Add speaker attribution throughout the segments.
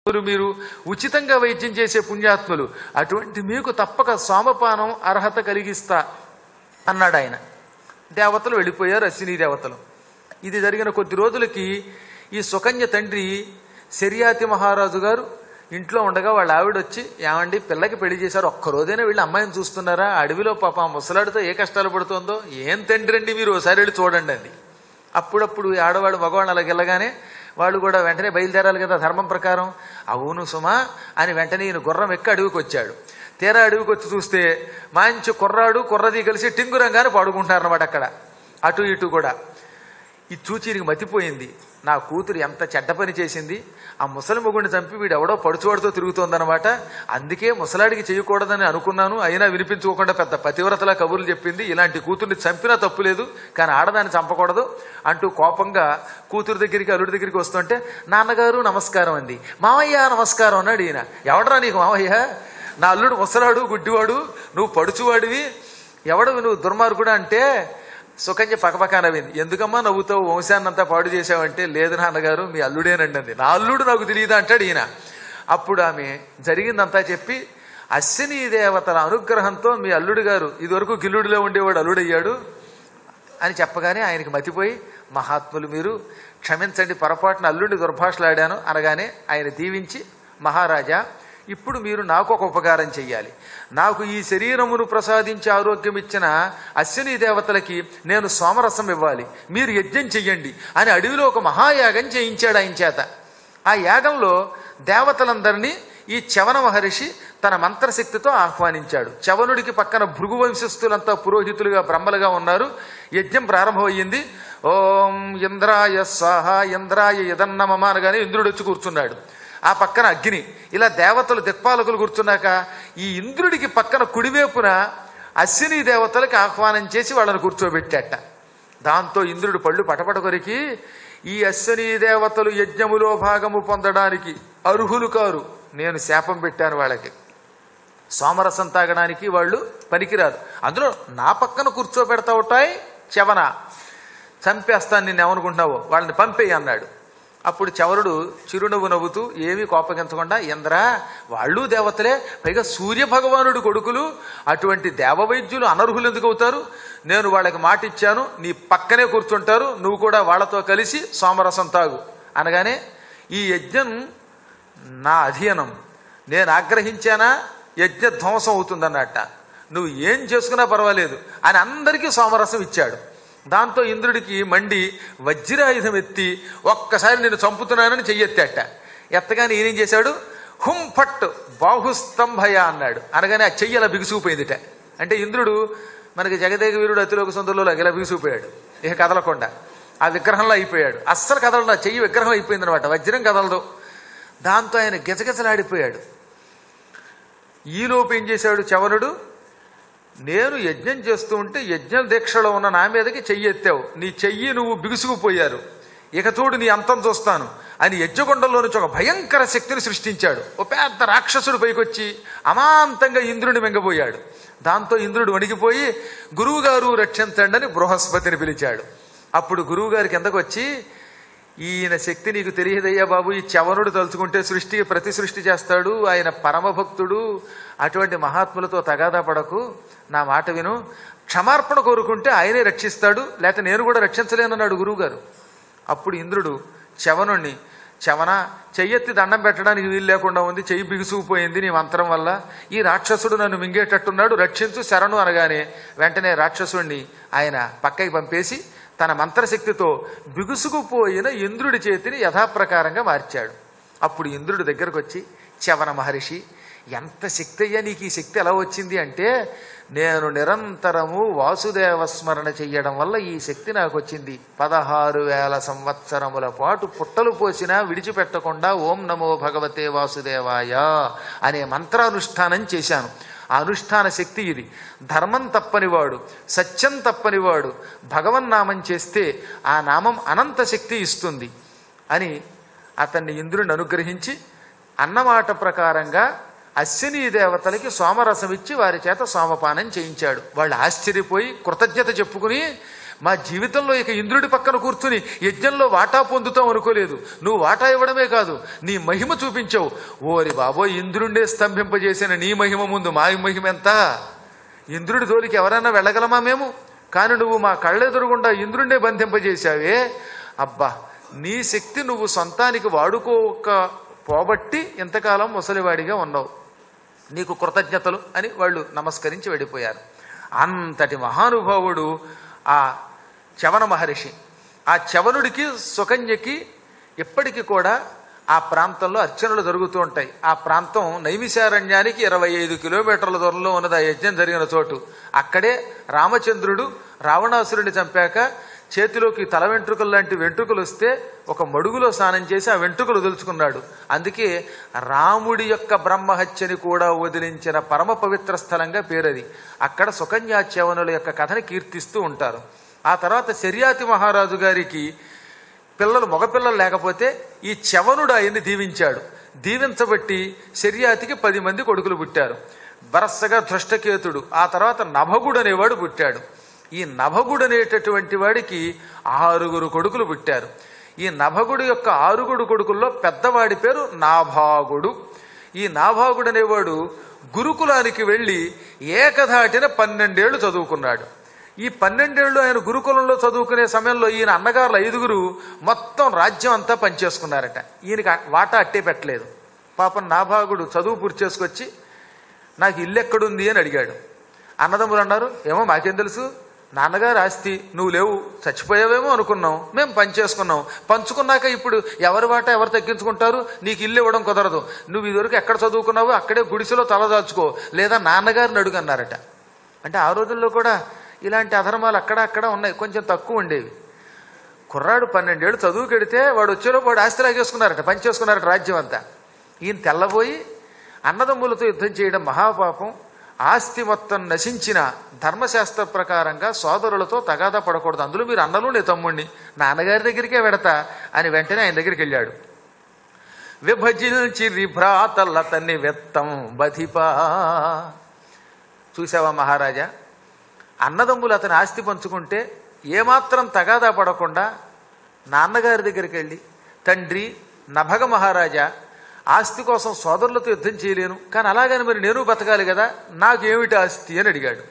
Speaker 1: మీరు మీరు ఉచితంగా వైద్యం చేసే పుణ్యాత్ములు అటువంటి మీకు తప్పక సోమపానం అర్హత కలిగిస్తా అన్నాడు ఆయన దేవతలు వెళ్ళిపోయారు అశ్విని దేవతలు ఇది జరిగిన కొద్ది రోజులకి ఈ సుకన్య తండ్రి శర్యాతి మహారాజు గారు ఇంట్లో ఉండగా వాళ్ళ ఆవిడ వచ్చి ఏమండి పిల్లకి పెళ్లి చేశారు ఒక్క రోజైనా వీళ్ళు అమ్మాయిని చూస్తున్నారా అడవిలో పాప ఆ ముసలాడితో ఏ కష్టాలు పడుతుందో ఏం తండ్రి అండి మీరు ఒకసారి వెళ్ళి చూడండి అంది అప్పుడప్పుడు ఈ ఆడవాడు మగవాళ్ళు అలా వెళ్ళగానే వాళ్ళు కూడా వెంటనే బయలుదేరాలి కదా ధర్మం ప్రకారం అవును సుమా అని వెంటనే ఈయన గుర్రం ఎక్కి అడవికి వచ్చాడు తీరా అడవికి వచ్చి చూస్తే మంచి కుర్రాడు కుర్రది కలిసి టింగురంగానే పాడుకుంటున్నారు అనమాట అక్కడ అటు ఇటు కూడా ఇది చూచి ఈయనకి మతిపోయింది నా కూతురు ఎంత చెడ్డ పని చేసింది ఆ ముసలి మొగుడిని చంపి వీడు ఎవడో పడుచువాడితో తిరుగుతోందనమాట అందుకే ముసలాడికి చేయకూడదని అనుకున్నాను అయినా వినిపించుకోకుండా పెద్ద పతివ్రతలా కబుర్లు చెప్పింది ఇలాంటి కూతుర్ని చంపినా తప్పు లేదు కానీ ఆడదాన్ని చంపకూడదు అంటూ కోపంగా కూతురు దగ్గరికి అల్లుడి దగ్గరికి వస్తుంటే నాన్నగారు నమస్కారం అంది మావయ్య నమస్కారం అన్నాడు ఈయన ఎవడరా నీకు మావయ్య నా అల్లుడు ముసలాడు గుడ్డివాడు నువ్వు పడుచువాడివి ఎవడవి నువ్వు దుర్మార్గుడు అంటే సుకన్య పక్కపక్క నవ్వింది ఎందుకమ్మా నవ్వుతావు వంశాన్నంతా పాడు చేసావంటే లేదు నాన్నగారు మీ అల్లుడేనండి అంది నా అల్లుడు నాకు తెలియదు అంటాడు ఈయన అప్పుడు ఆమె జరిగిందంతా చెప్పి అశ్విని దేవతల అనుగ్రహంతో మీ అల్లుడు గారు ఇదివరకు గిల్లుడిలో ఉండేవాడు అల్లుడయ్యాడు అని చెప్పగానే ఆయనకి మతిపోయి మహాత్ములు మీరు క్షమించండి పొరపాటున అల్లుడిని దుర్భాషలాడాను అనగానే ఆయన దీవించి మహారాజా ఇప్పుడు మీరు నాకు ఒక ఉపకారం చెయ్యాలి నాకు ఈ శరీరమును ప్రసాదించి ఆరోగ్యం ఇచ్చిన అశ్విని దేవతలకి నేను సోమరసం ఇవ్వాలి మీరు యజ్ఞం చెయ్యండి అని అడవిలో ఒక మహాయాగం చేయించాడు ఆయన చేత ఆ యాగంలో దేవతలందరినీ ఈ చవన మహర్షి తన మంత్రశక్తితో ఆహ్వానించాడు చవనుడికి పక్కన భృగు వంశస్థులంతా పురోహితులుగా బ్రహ్మలుగా ఉన్నారు యజ్ఞం ప్రారంభమయ్యింది ఓం ఇంద్రాయ స్వాహ ఇంద్రాయ యదన్నమమ అనగానే ఇంద్రుడు వచ్చి కూర్చున్నాడు ఆ పక్కన అగ్ని ఇలా దేవతలు దిక్పాలకులు కూర్చున్నాక ఈ ఇంద్రుడికి పక్కన కుడివైపున అశ్విని దేవతలకి ఆహ్వానం చేసి వాళ్ళని కూర్చోబెట్టాట దాంతో ఇంద్రుడు పళ్ళు పటపట కొరికి ఈ అశ్విని దేవతలు యజ్ఞములో భాగము పొందడానికి అర్హులు కారు నేను శాపం పెట్టాను వాళ్ళకి సోమరసం తాగడానికి వాళ్ళు పనికిరారు అందులో నా పక్కన కూర్చోబెడతా ఉంటాయి చవన చంపేస్తాను నిన్ను ఏమనుకుంటున్నావో వాళ్ళని పంపేయి అన్నాడు అప్పుడు చవరుడు చిరునవ్వు నవ్వుతూ ఏమీ కోపగించకుండా ఇంద్ర వాళ్ళు దేవతలే పైగా సూర్య భగవానుడు కొడుకులు అటువంటి దేవవైద్యులు అనర్హులు ఎందుకు అవుతారు నేను వాళ్ళకి మాట ఇచ్చాను నీ పక్కనే కూర్చుంటారు నువ్వు కూడా వాళ్ళతో కలిసి సోమరసం తాగు అనగానే ఈ యజ్ఞం నా అధీనం నేను ఆగ్రహించానా యజ్ఞ ధ్వంసం అవుతుందన్నట్ట నువ్వు ఏం చేసుకున్నా పర్వాలేదు అని అందరికీ సోమరసం ఇచ్చాడు దాంతో ఇంద్రుడికి మండి వజ్రాయుధం ఎత్తి ఒక్కసారి నేను చంపుతున్నానని చెయ్యెత్తాట ఎత్తగానే ఈయనేం చేశాడు హుం ఫట్ బాహుస్తంభయ అన్నాడు అనగానే ఆ చెయ్యి అలా బిగుసుకుపోయిందిట అంటే ఇంద్రుడు మనకి జగదేగ వీరుడు అతిలోక సొంతలో ఇలా బిగుసుకుపోయాడు ఇక కదలకుండా ఆ విగ్రహంలో అయిపోయాడు అస్సలు కదలదు ఆ చెయ్యి విగ్రహం అయిపోయింది అనమాట వజ్రం కదలదు దాంతో ఆయన గిజగిజలాడిపోయాడు ఈలోపు ఏం చేశాడు చవనుడు నేను యజ్ఞం చేస్తూ ఉంటే యజ్ఞ దీక్షలో ఉన్న నా మీదకి చెయ్యి ఎత్తావు నీ చెయ్యి నువ్వు బిగుసుకుపోయారు ఇక చూడు నీ అంతం చూస్తాను అని యజ్ఞకొండంలో నుంచి ఒక భయంకర శక్తిని సృష్టించాడు ఒక పెద్ద రాక్షసుడు పైకొచ్చి అమాంతంగా ఇంద్రుని మింగబోయాడు దాంతో ఇంద్రుడు వణికిపోయి గురువుగారు రక్షించండి అని బృహస్పతిని పిలిచాడు అప్పుడు గురువుగారికి కిందకు వచ్చి ఈయన శక్తి నీకు తెలియదయ్యా బాబు ఈ చవనుడు తలుచుకుంటే సృష్టికి ప్రతి సృష్టి చేస్తాడు ఆయన పరమభక్తుడు అటువంటి మహాత్ములతో తగాదా పడకు నా మాట విను క్షమార్పణ కోరుకుంటే ఆయనే రక్షిస్తాడు లేకపోతే నేను కూడా రక్షించలేనన్నాడు గురువుగారు అప్పుడు ఇంద్రుడు చవనుణ్ణి చవన చెయ్యెత్తి దండం పెట్టడానికి వీలు లేకుండా ఉంది చెయ్యి బిగుసుకుపోయింది నీ మంత్రం వల్ల ఈ రాక్షసుడు నన్ను మింగేటట్టున్నాడు రక్షించు శరణు అనగానే వెంటనే రాక్షసుణ్ణి ఆయన పక్కకి పంపేసి తన మంత్రశక్తితో బిగుసుకుపోయిన ఇంద్రుడి చేతిని యథాప్రకారంగా మార్చాడు అప్పుడు ఇంద్రుడి దగ్గరకు వచ్చి చవన మహర్షి ఎంత శక్తి అయ్యా నీకు ఈ శక్తి ఎలా వచ్చింది అంటే నేను నిరంతరము వాసుదేవ స్మరణ చెయ్యడం వల్ల ఈ శక్తి నాకు వచ్చింది పదహారు వేల సంవత్సరముల పాటు పుట్టలు పోసినా విడిచిపెట్టకుండా ఓం నమో భగవతే వాసుదేవాయ అనే మంత్రానుష్ఠానం చేశాను ఆ అనుష్ఠాన శక్తి ఇది ధర్మం తప్పనివాడు సత్యం తప్పనివాడు భగవన్నామం చేస్తే ఆ నామం అనంత శక్తి ఇస్తుంది అని అతన్ని ఇంద్రుని అనుగ్రహించి అన్నమాట ప్రకారంగా అశ్విని దేవతలకి సోమరసం ఇచ్చి వారి చేత సోమపానం చేయించాడు వాళ్ళు ఆశ్చర్యపోయి కృతజ్ఞత చెప్పుకుని మా జీవితంలో ఇక ఇంద్రుడి పక్కన కూర్చుని యజ్ఞంలో వాటా పొందుతాం అనుకోలేదు నువ్వు వాటా ఇవ్వడమే కాదు నీ మహిమ చూపించావు ఓరి బాబోయ్ ఇంద్రుండే స్తంభింపజేసిన నీ మహిమ ముందు మా మహిమ ఎంత ఇంద్రుడి జోలికి ఎవరైనా వెళ్ళగలమా మేము కానీ నువ్వు మా కళ్ళెదురుగుండా ఇంద్రుండే బంధింపజేశావే అబ్బా నీ శక్తి నువ్వు సొంతానికి వాడుకోక పోబట్టి ఇంతకాలం ముసలివాడిగా ఉన్నావు నీకు కృతజ్ఞతలు అని వాళ్ళు నమస్కరించి వెళ్ళిపోయారు అంతటి మహానుభావుడు ఆ చవన మహర్షి ఆ చవనుడికి సుకన్యకి ఇప్పటికీ కూడా ఆ ప్రాంతంలో అర్చనలు జరుగుతూ ఉంటాయి ఆ ప్రాంతం నైమిశారణ్యానికి ఇరవై ఐదు కిలోమీటర్ల దూరంలో ఉన్నది ఆ యజ్ఞం జరిగిన చోటు అక్కడే రామచంద్రుడు రావణాసురుడిని చంపాక చేతిలోకి తల వెంట్రుకలు లాంటి వెంట్రుకలు వస్తే ఒక మడుగులో స్నానం చేసి ఆ వెంట్రుకలు వదులుచుకున్నాడు అందుకే రాముడి యొక్క బ్రహ్మహత్యని కూడా వదిలించిన పరమ పవిత్ర స్థలంగా పేరది అక్కడ సుకన్యాచ్యవనుల యొక్క కథని కీర్తిస్తూ ఉంటారు ఆ తర్వాత శర్యాతి మహారాజు గారికి పిల్లలు మగపిల్లలు లేకపోతే ఈ చవనుడు ఆయన్ని దీవించాడు దీవించబట్టి శర్యాతికి పది మంది కొడుకులు పుట్టారు వరసగా ధృష్టకేతుడు ఆ తర్వాత నభగుడు అనేవాడు పుట్టాడు ఈ నభగుడు అనేటటువంటి వాడికి ఆరుగురు కొడుకులు పుట్టారు ఈ నభగుడు యొక్క ఆరుగుడు కొడుకుల్లో పెద్దవాడి పేరు నాభాగుడు ఈ నాభాగుడు అనేవాడు గురుకులానికి వెళ్ళి ఏకధాటిన పన్నెండేళ్లు చదువుకున్నాడు ఈ పన్నెండేళ్లు ఆయన గురుకులంలో చదువుకునే సమయంలో ఈయన అన్నగారులు ఐదుగురు మొత్తం రాజ్యం అంతా పనిచేసుకున్నారట ఈయనకి వాటా అట్టే పెట్టలేదు పాపం నాభాగుడు చదువు పూర్తి చేసుకొచ్చి నాకు ఇల్లు ఎక్కడుంది అని అడిగాడు అన్నదమ్ములు అన్నారు ఏమో మాకేం తెలుసు నాన్నగారు ఆస్తి నువ్వు లేవు చచ్చిపోయావేమో అనుకున్నాం మేము పని చేసుకున్నాం పంచుకున్నాక ఇప్పుడు ఎవరి వాటా ఎవరు తగ్గించుకుంటారు నీకు ఇల్లు ఇవ్వడం కుదరదు నువ్వు ఇదివరకు ఎక్కడ చదువుకున్నావో అక్కడే గుడిసెలో తలదాచుకో లేదా నాన్నగారిని అడుగు అన్నారట అంటే ఆ రోజుల్లో కూడా ఇలాంటి అధర్మాలు అక్కడ అక్కడ ఉన్నాయి కొంచెం తక్కువ ఉండేవి కుర్రాడు పన్నెండేళ్ళు చదువు కెడితే వాడు వచ్చేలోపు వాడు ఆస్తి లాగేసుకున్నారట పని చేసుకున్నారట రాజ్యం అంతా ఈయన తెల్లబోయి అన్నదమ్ములతో యుద్ధం చేయడం మహాపాపం ఆస్తి మొత్తం నశించిన ధర్మశాస్త్ర ప్రకారంగా సోదరులతో తగాదా పడకూడదు అందులో మీరు అన్నలు నీ తమ్ముడిని నాన్నగారి దగ్గరికే వెడతా అని వెంటనే ఆయన దగ్గరికి వెళ్ళాడు విభజించి భ్రాతల్లతన్ని వెత్తం బధిపా చూసావా మహారాజా అన్నదమ్ములు అతని ఆస్తి పంచుకుంటే ఏమాత్రం తగాదా పడకుండా నాన్నగారి దగ్గరికి వెళ్ళి తండ్రి నభగ మహారాజా ఆస్తి కోసం సోదరులతో యుద్ధం చేయలేను కానీ అలాగని మరి నేను బతకాలి కదా నాకేమిటి ఆస్తి అని అడిగాడు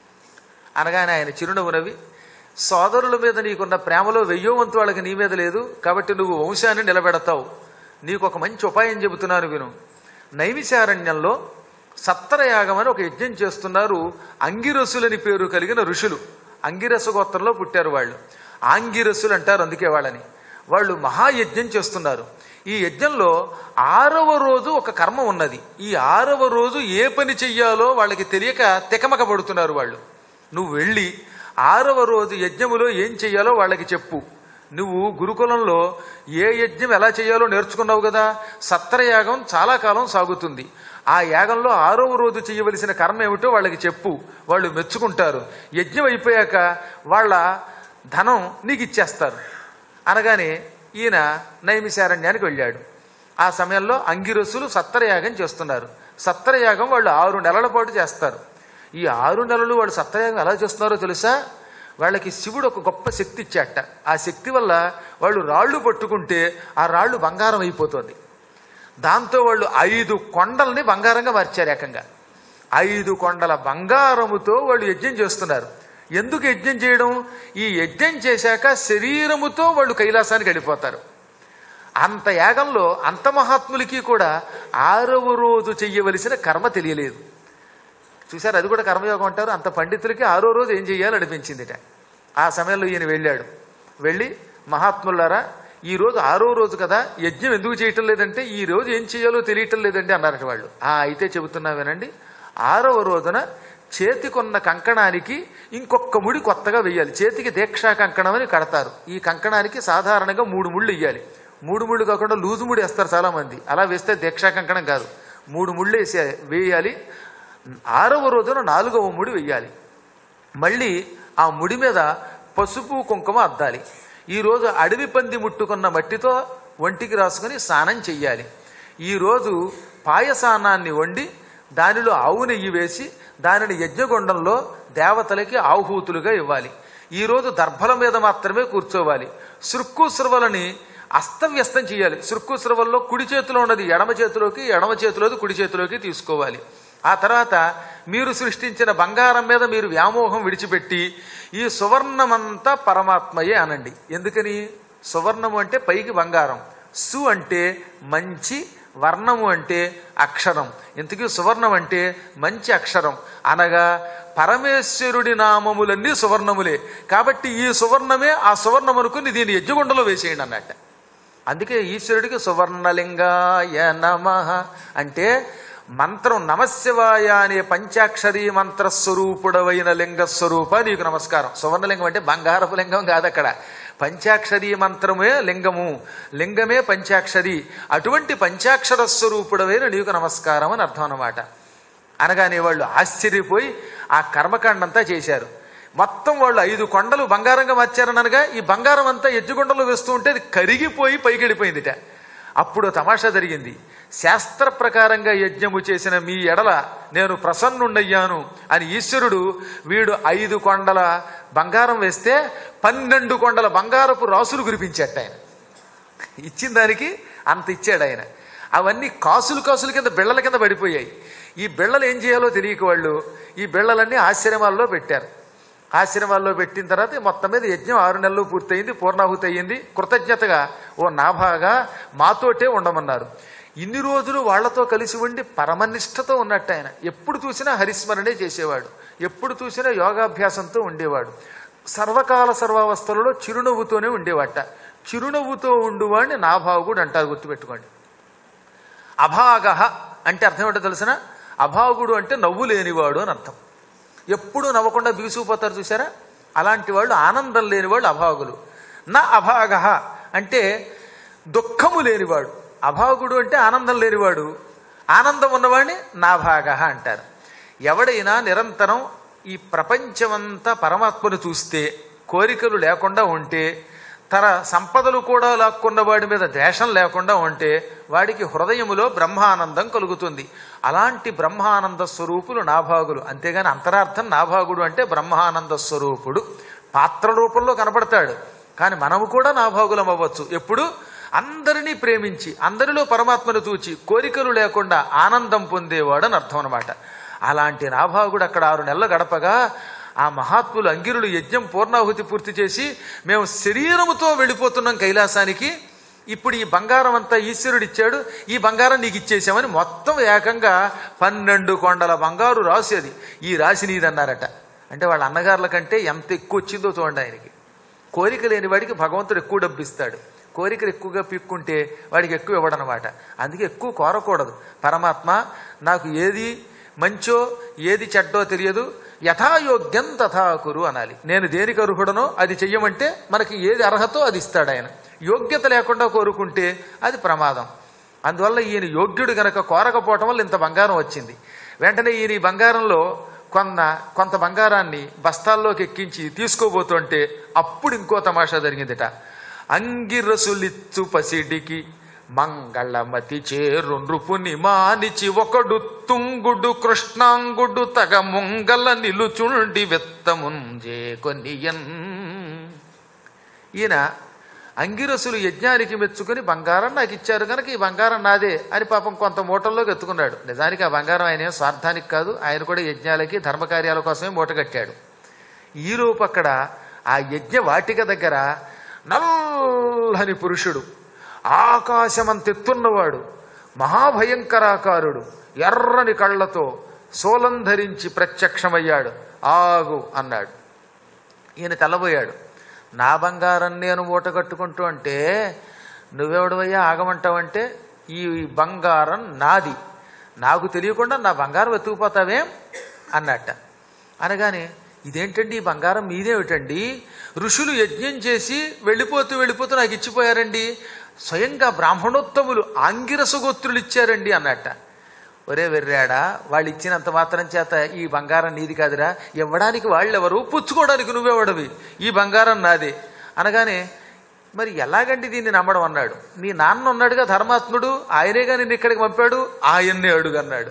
Speaker 1: అనగానే ఆయన చిరునవ్వు నవ్వి సోదరుల మీద నీకున్న ప్రేమలో వెయ్యో వంతు వాళ్ళకి నీ మీద లేదు కాబట్టి నువ్వు వంశాన్ని నిలబెడతావు నీకు ఒక మంచి ఉపాయం చెబుతున్నాను విను నైమిశారణ్యంలో సత్తరయాగం అని ఒక యజ్ఞం చేస్తున్నారు అంగిరసులని పేరు కలిగిన ఋషులు అంగిరస గోత్రంలో పుట్టారు వాళ్ళు ఆంగిరసులు అంటారు అందుకే వాళ్ళని వాళ్ళు మహాయజ్ఞం చేస్తున్నారు ఈ యజ్ఞంలో ఆరవ రోజు ఒక కర్మ ఉన్నది ఈ ఆరవ రోజు ఏ పని చెయ్యాలో వాళ్ళకి తెలియక తికమక పడుతున్నారు వాళ్ళు నువ్వు వెళ్ళి ఆరవ రోజు యజ్ఞములో ఏం చెయ్యాలో వాళ్ళకి చెప్పు నువ్వు గురుకులంలో ఏ యజ్ఞం ఎలా చేయాలో నేర్చుకున్నావు కదా సత్రయాగం చాలా కాలం సాగుతుంది ఆ యాగంలో ఆరవ రోజు చేయవలసిన కర్మ ఏమిటో వాళ్ళకి చెప్పు వాళ్ళు మెచ్చుకుంటారు యజ్ఞం అయిపోయాక వాళ్ళ ధనం నీకు ఇచ్చేస్తారు అనగానే ఈయన నైమిశారణ్యానికి వెళ్ళాడు ఆ సమయంలో అంగిరసులు సత్తరయాగం చేస్తున్నారు సత్తరయాగం వాళ్ళు ఆరు నెలల పాటు చేస్తారు ఈ ఆరు నెలలు వాళ్ళు సత్తరయాగం ఎలా చేస్తున్నారో తెలుసా వాళ్ళకి శివుడు ఒక గొప్ప శక్తి ఇచ్చాట ఆ శక్తి వల్ల వాళ్ళు రాళ్ళు పట్టుకుంటే ఆ రాళ్ళు బంగారం అయిపోతుంది దాంతో వాళ్ళు ఐదు కొండల్ని బంగారంగా మార్చారు ఏకంగా ఐదు కొండల బంగారముతో వాళ్ళు యజ్ఞం చేస్తున్నారు ఎందుకు యజ్ఞం చేయడం ఈ యజ్ఞం చేశాక శరీరముతో వాళ్ళు కైలాసానికి వెళ్ళిపోతారు అంత యాగంలో అంత మహాత్ములకి కూడా ఆరవ రోజు చెయ్యవలసిన కర్మ తెలియలేదు చూసారు అది కూడా కర్మయోగం అంటారు అంత పండితులకి ఆరో రోజు ఏం చెయ్యాలో అనిపించిందిట ఆ సమయంలో ఈయన వెళ్ళాడు వెళ్ళి మహాత్ములారా ఈ రోజు ఆరో రోజు కదా యజ్ఞం ఎందుకు చేయటం లేదంటే ఈ రోజు ఏం చేయాలో తెలియటం లేదండి అన్నారట వాళ్ళు ఆ అయితే చెబుతున్నా వినండి ఆరవ రోజున చేతికొన్న కంకణానికి ఇంకొక ముడి కొత్తగా వెయ్యాలి చేతికి దీక్షా కంకణం అని కడతారు ఈ కంకణానికి సాధారణంగా మూడు ముళ్ళు వెయ్యాలి మూడు ముళ్ళు కాకుండా లూజు ముడి వేస్తారు చాలా మంది అలా వేస్తే దీక్షా కంకణం కాదు మూడు ముళ్ళు వేసే వేయాలి ఆరవ రోజున నాలుగవ ముడి వెయ్యాలి మళ్ళీ ఆ ముడి మీద పసుపు కుంకుమ అద్దాలి ఈరోజు అడవి పంది ముట్టుకున్న మట్టితో ఒంటికి రాసుకుని స్నానం చెయ్యాలి ఈరోజు పాయసానాన్ని వండి దానిలో ఆవు నెయ్యి వేసి దానిని యజ్ఞగుండంలో దేవతలకి ఆహూతులుగా ఇవ్వాలి ఈరోజు దర్భల మీద మాత్రమే కూర్చోవాలి సృక్కు సృవలని అస్తవ్యస్తం చేయాలి సృక్కు సృవల్లో కుడి చేతిలో ఉన్నది ఎడమ చేతిలోకి ఎడమ చేతిలోది కుడి చేతిలోకి తీసుకోవాలి ఆ తర్వాత మీరు సృష్టించిన బంగారం మీద మీరు వ్యామోహం విడిచిపెట్టి ఈ సువర్ణమంతా పరమాత్మయే అనండి ఎందుకని సువర్ణము అంటే పైకి బంగారం సు అంటే మంచి వర్ణము అంటే అక్షరం ఇంతకీ సువర్ణం అంటే మంచి అక్షరం అనగా పరమేశ్వరుడి నామములన్నీ సువర్ణములే కాబట్టి ఈ సువర్ణమే ఆ సువర్ణం అనుకుని దీన్ని యజ్ఞగుండలో వేసేయండి అన్నట్ట అందుకే ఈశ్వరుడికి సువర్ణలింగాయ నమ అంటే మంత్రం నమశివాయ అనే పంచాక్షరీ మంత్రస్వరూపుడవైన లింగ స్వరూప నీకు నమస్కారం సువర్ణలింగం అంటే బంగారపు లింగం కాదు అక్కడ పంచాక్షరీ మంత్రమే లింగము లింగమే పంచాక్షరి అటువంటి పంచాక్షర స్వరూపుడవైన నీకు నమస్కారం అని అర్థం అన్నమాట అనగానే వాళ్ళు ఆశ్చర్యపోయి ఆ కర్మకాండంతా చేశారు మొత్తం వాళ్ళు ఐదు కొండలు బంగారంగా మార్చారనగా ఈ బంగారం అంతా ఎజ్జుకొండలో వేస్తూ ఉంటే అది కరిగిపోయి పైకి వెళ్ళిపోయిందిట అప్పుడు తమాషా జరిగింది శాస్త్ర ప్రకారంగా యజ్ఞము చేసిన మీ ఎడల నేను ప్రసన్నుండయ్యాను అని ఈశ్వరుడు వీడు ఐదు కొండల బంగారం వేస్తే పన్నెండు కొండల బంగారపు రాసులు కురిపించాట ఆయన ఇచ్చిన దానికి అంత ఇచ్చాడు ఆయన అవన్నీ కాసులు కాసుల కింద బిళ్ళల కింద పడిపోయాయి ఈ బిళ్ళలు ఏం చేయాలో తెలియక వాళ్ళు ఈ బిళ్ళలన్నీ ఆశ్రమాల్లో పెట్టారు ఆశ్రమాల్లో పెట్టిన తర్వాత మొత్తం మీద యజ్ఞం ఆరు నెలలు పూర్తయింది పూర్ణాహుతి అయ్యింది కృతజ్ఞతగా ఓ నాభాగా మాతోటే ఉండమన్నారు ఇన్ని రోజులు వాళ్లతో కలిసి ఉండి పరమనిష్టతో ఉన్నట్టు ఆయన ఎప్పుడు చూసినా హరిస్మరణే చేసేవాడు ఎప్పుడు చూసినా యోగాభ్యాసంతో ఉండేవాడు సర్వకాల సర్వావస్థలలో చిరునవ్వుతోనే ఉండేవాట చిరునవ్వుతో ఉండువాడిని నాభావుడు అంటారు గుర్తుపెట్టుకోండి అభాగ అంటే అర్థం ఏంటో తెలిసిన అభాగుడు అంటే నవ్వు లేనివాడు అని అర్థం ఎప్పుడు నవ్వకుండా బిగుసుకుపోతారు చూసారా అలాంటి వాళ్ళు ఆనందం లేనివాళ్ళు అభాగులు నా అభాగ అంటే దుఃఖము లేనివాడు అభాగుడు అంటే ఆనందం లేనివాడు ఆనందం ఉన్నవాడిని నాభాగ అంటారు ఎవడైనా నిరంతరం ఈ ప్రపంచమంతా పరమాత్మను చూస్తే కోరికలు లేకుండా ఉంటే తన సంపదలు కూడా లాక్కున్న వాడి మీద ద్వేషం లేకుండా ఉంటే వాడికి హృదయములో బ్రహ్మానందం కలుగుతుంది అలాంటి బ్రహ్మానంద స్వరూపులు నాభాగులు అంతేగాని అంతరార్థం నాభాగుడు అంటే బ్రహ్మానంద స్వరూపుడు పాత్ర రూపంలో కనపడతాడు కానీ మనము కూడా నాభాగులం అవ్వచ్చు ఎప్పుడు అందరినీ ప్రేమించి అందరిలో పరమాత్మను చూచి కోరికలు లేకుండా ఆనందం పొందేవాడు అని అర్థం అనమాట అలాంటి నాభాగుడు అక్కడ ఆరు నెలలు గడపగా ఆ మహాత్ములు అంగిరులు యజ్ఞం పూర్ణాహుతి పూర్తి చేసి మేము శరీరముతో వెళ్ళిపోతున్నాం కైలాసానికి ఇప్పుడు ఈ బంగారం అంతా ఈశ్వరుడు ఇచ్చాడు ఈ బంగారం నీకు ఇచ్చేసామని మొత్తం ఏకంగా పన్నెండు కొండల బంగారు రాసి అది ఈ రాశి నీదన్నారట అంటే వాళ్ళ అన్నగారుల కంటే ఎంత ఎక్కువ వచ్చిందో చూడండి ఆయనకి కోరిక లేని వాడికి భగవంతుడు ఎక్కువ డబ్బు ఇస్తాడు కోరికలు ఎక్కువగా పిక్కుంటే వాడికి ఎక్కువ ఇవ్వడనమాట అందుకే ఎక్కువ కోరకూడదు పరమాత్మ నాకు ఏది మంచో ఏది చెడ్డో తెలియదు యథాయోగ్యం తథాకురు అనాలి నేను దేనికి అర్హుడనో అది చెయ్యమంటే మనకి ఏది అర్హతో అది ఇస్తాడు ఆయన యోగ్యత లేకుండా కోరుకుంటే అది ప్రమాదం అందువల్ల ఈయన యోగ్యుడు గనక కోరకపోవటం వల్ల ఇంత బంగారం వచ్చింది వెంటనే ఈయన ఈ బంగారంలో కొన్న కొంత బంగారాన్ని బస్తాల్లోకి ఎక్కించి తీసుకోబోతుంటే అప్పుడు ఇంకో తమాషా జరిగిందిట అంగిరసులిచ్చు పసిడికి మంగళమతి చేరు నృపుని మానిచి ఒకడు తుంగుడు కృష్ణాంగుడు తగ ముంగల నిలుచుండి వెత్తముంజే కొనియన్ ఈయన అంగిరసులు యజ్ఞానికి మెచ్చుకుని బంగారం నాకు ఇచ్చారు కనుక ఈ బంగారం నాదే అని పాపం కొంత మూటల్లోకి ఎత్తుకున్నాడు నిజానికి ఆ బంగారం ఆయన ఏం స్వార్థానికి కాదు ఆయన కూడా యజ్ఞాలకి ధర్మకార్యాల కోసమే మూట కట్టాడు ఈలోపు అక్కడ ఆ యజ్ఞ వాటిక దగ్గర నల్లని పురుషుడు ఆకాశమంతెత్తున్నవాడు మహాభయంకరాకారుడు ఎర్రని కళ్ళతో సోలం ధరించి ప్రత్యక్షమయ్యాడు ఆగు అన్నాడు ఈయన తెల్లబోయాడు నా బంగారం నేను మూట కట్టుకుంటూ అంటే నువ్వెవడవయ్యా ఆగమంటావంటే ఈ బంగారం నాది నాకు తెలియకుండా నా బంగారం వెతుకుపోతావేం అన్నట్ట అనగానే ఇదేంటండి ఈ బంగారం మీదేమిటండి ఋషులు యజ్ఞం చేసి వెళ్ళిపోతూ వెళ్ళిపోతూ నాకు ఇచ్చిపోయారండి స్వయంగా బ్రాహ్మణోత్తములు ఆంగిరసగోత్రులు ఇచ్చారండి అన్నట్ట ఒరే వెర్రాడా వాళ్ళు ఇచ్చినంత మాత్రం చేత ఈ బంగారం నీది కాదురా ఇవ్వడానికి వాళ్ళెవరు పుచ్చుకోవడానికి నువ్వెవడవి ఈ బంగారం నాదే అనగానే మరి ఎలాగండి దీన్ని నమ్మడం అన్నాడు నీ నాన్న ఉన్నాడుగా ధర్మాత్ముడు ఆయనేగా నిన్ను ఇక్కడికి పంపాడు ఆయన్నే అడుగు అన్నాడు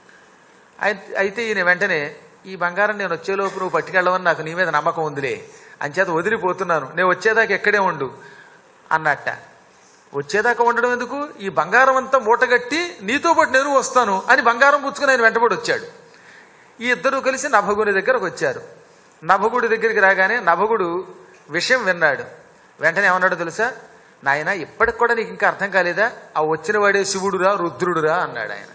Speaker 1: అయి- అయితే ఈయన వెంటనే ఈ బంగారం నేను వచ్చేలోపు నువ్వు పట్టుకెళ్ళవని నాకు నీ మీద నమ్మకం ఉందిలే అంచేత వదిలిపోతున్నాను నేను వచ్చేదాకా ఎక్కడే ఉండు అన్నట్ట వచ్చేదాకా ఉండడం ఎందుకు ఈ బంగారం అంతా మూటగట్టి నీతో పాటు నేను వస్తాను అని బంగారం పుచ్చుకుని ఆయన వెంటబడి వచ్చాడు ఈ ఇద్దరు కలిసి నభగుని దగ్గరకు వచ్చారు నభగుడి దగ్గరికి రాగానే నభగుడు విషయం విన్నాడు వెంటనే ఏమన్నాడు తెలుసా నాయన ఇప్పటికి కూడా నీకు ఇంకా అర్థం కాలేదా ఆ వచ్చిన వాడే శివుడురా రుద్రుడురా అన్నాడు ఆయన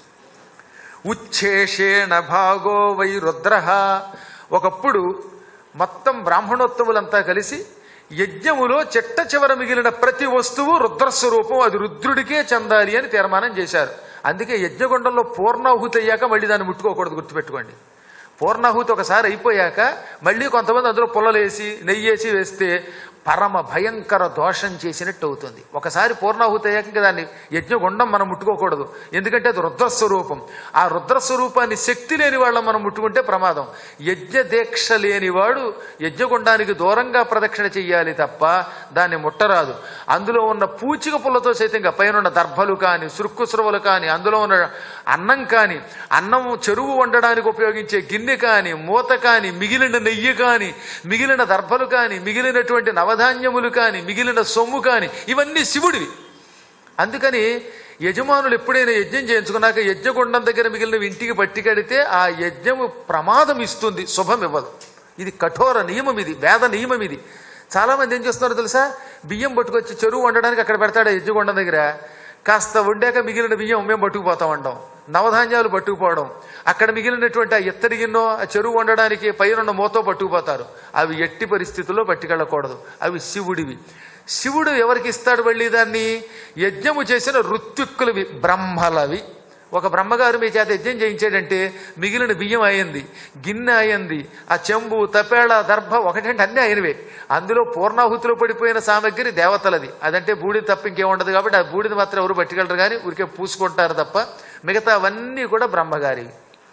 Speaker 1: ఉచ్ఛేషేణ భాగో వై రుద్ర ఒకప్పుడు మొత్తం బ్రాహ్మణోత్తములంతా కలిసి యజ్ఞములో చెట్ట చివర మిగిలిన ప్రతి వస్తువు రుద్రస్వరూపం అది రుద్రుడికే చెందాలి అని తీర్మానం చేశారు అందుకే యజ్ఞగుండంలో పూర్ణాహుతి అయ్యాక మళ్ళీ దాన్ని ముట్టుకోకూడదు గుర్తుపెట్టుకోండి పూర్ణాహుతి ఒకసారి అయిపోయాక మళ్ళీ కొంతమంది అందులో పుల్లలేసి నెయ్యేసి వేస్తే పరమ భయంకర దోషం చేసినట్టు అవుతుంది ఒకసారి పూర్ణాహుతి అయ్యాక ఇంకా దాన్ని యజ్ఞగుండం మనం ముట్టుకోకూడదు ఎందుకంటే అది రుద్రస్వరూపం ఆ రుద్రస్వరూపాన్ని శక్తి లేని వాళ్ళం మనం ముట్టుకుంటే ప్రమాదం యజ్ఞ దీక్ష లేనివాడు యజ్ఞగుండానికి దూరంగా ప్రదక్షిణ చెయ్యాలి తప్ప దాన్ని ముట్టరాదు అందులో ఉన్న పూచిక పుల్లతో సైతంగా పైన ఉన్న దర్భలు కానీ సురుక్కుసురవులు కానీ అందులో ఉన్న అన్నం కానీ అన్నం చెరువు వండడానికి ఉపయోగించే గిన్నె కానీ మూత కానీ మిగిలిన నెయ్యి కానీ మిగిలిన దర్భలు కానీ మిగిలినటువంటి నవధాన్యములు కానీ మిగిలిన సొమ్ము కానీ ఇవన్నీ శివుడివి అందుకని యజమానులు ఎప్పుడైనా యజ్ఞం చేయించుకున్నాక యజ్ఞగుండం దగ్గర మిగిలినవి ఇంటికి పట్టికడితే ఆ యజ్ఞము ప్రమాదం ఇస్తుంది శుభం ఇవ్వదు ఇది కఠోర నియమం ఇది వేద నియమం ఇది చాలా మంది ఏం చేస్తున్నారో తెలుసా బియ్యం పట్టుకొచ్చి చెరువు వండడానికి అక్కడ పెడతాడు ఆ యజ్ఞగుండం దగ్గర కాస్త వండాక మిగిలిన బియ్యం మేము పట్టుకుపోతా ఉండం నవధాన్యాలు పట్టుకుపోవడం అక్కడ మిగిలినటువంటి ఆ ఎత్తడి గిన్నో ఆ చెరువు వండడానికి పైన మూతో పట్టుకుపోతారు అవి ఎట్టి పరిస్థితుల్లో పట్టుకెళ్ళకూడదు అవి శివుడివి శివుడు ఎవరికి ఇస్తాడు మళ్ళీ దాన్ని యజ్ఞము చేసిన ఋత్విక్కులవి బ్రహ్మలవి ఒక బ్రహ్మగారు మీ చేత యజ్ఞం చేయించాడంటే మిగిలిన బియ్యం అయింది గిన్నె అయింది ఆ చెంబు తపేళ దర్భ ఒకటంటే అన్నీ అయినవే అందులో పూర్ణాహుతిలో పడిపోయిన సామగ్రి దేవతలది అదంటే బూడిద తప్ప ఇంకేముండదు కాబట్టి ఆ బూడిద మాత్రం ఎవరు పట్టుకెళ్ళరు కానీ ఊరికే పూసుకుంటారు తప్ప మిగతా అవన్నీ కూడా బ్రహ్మగారివి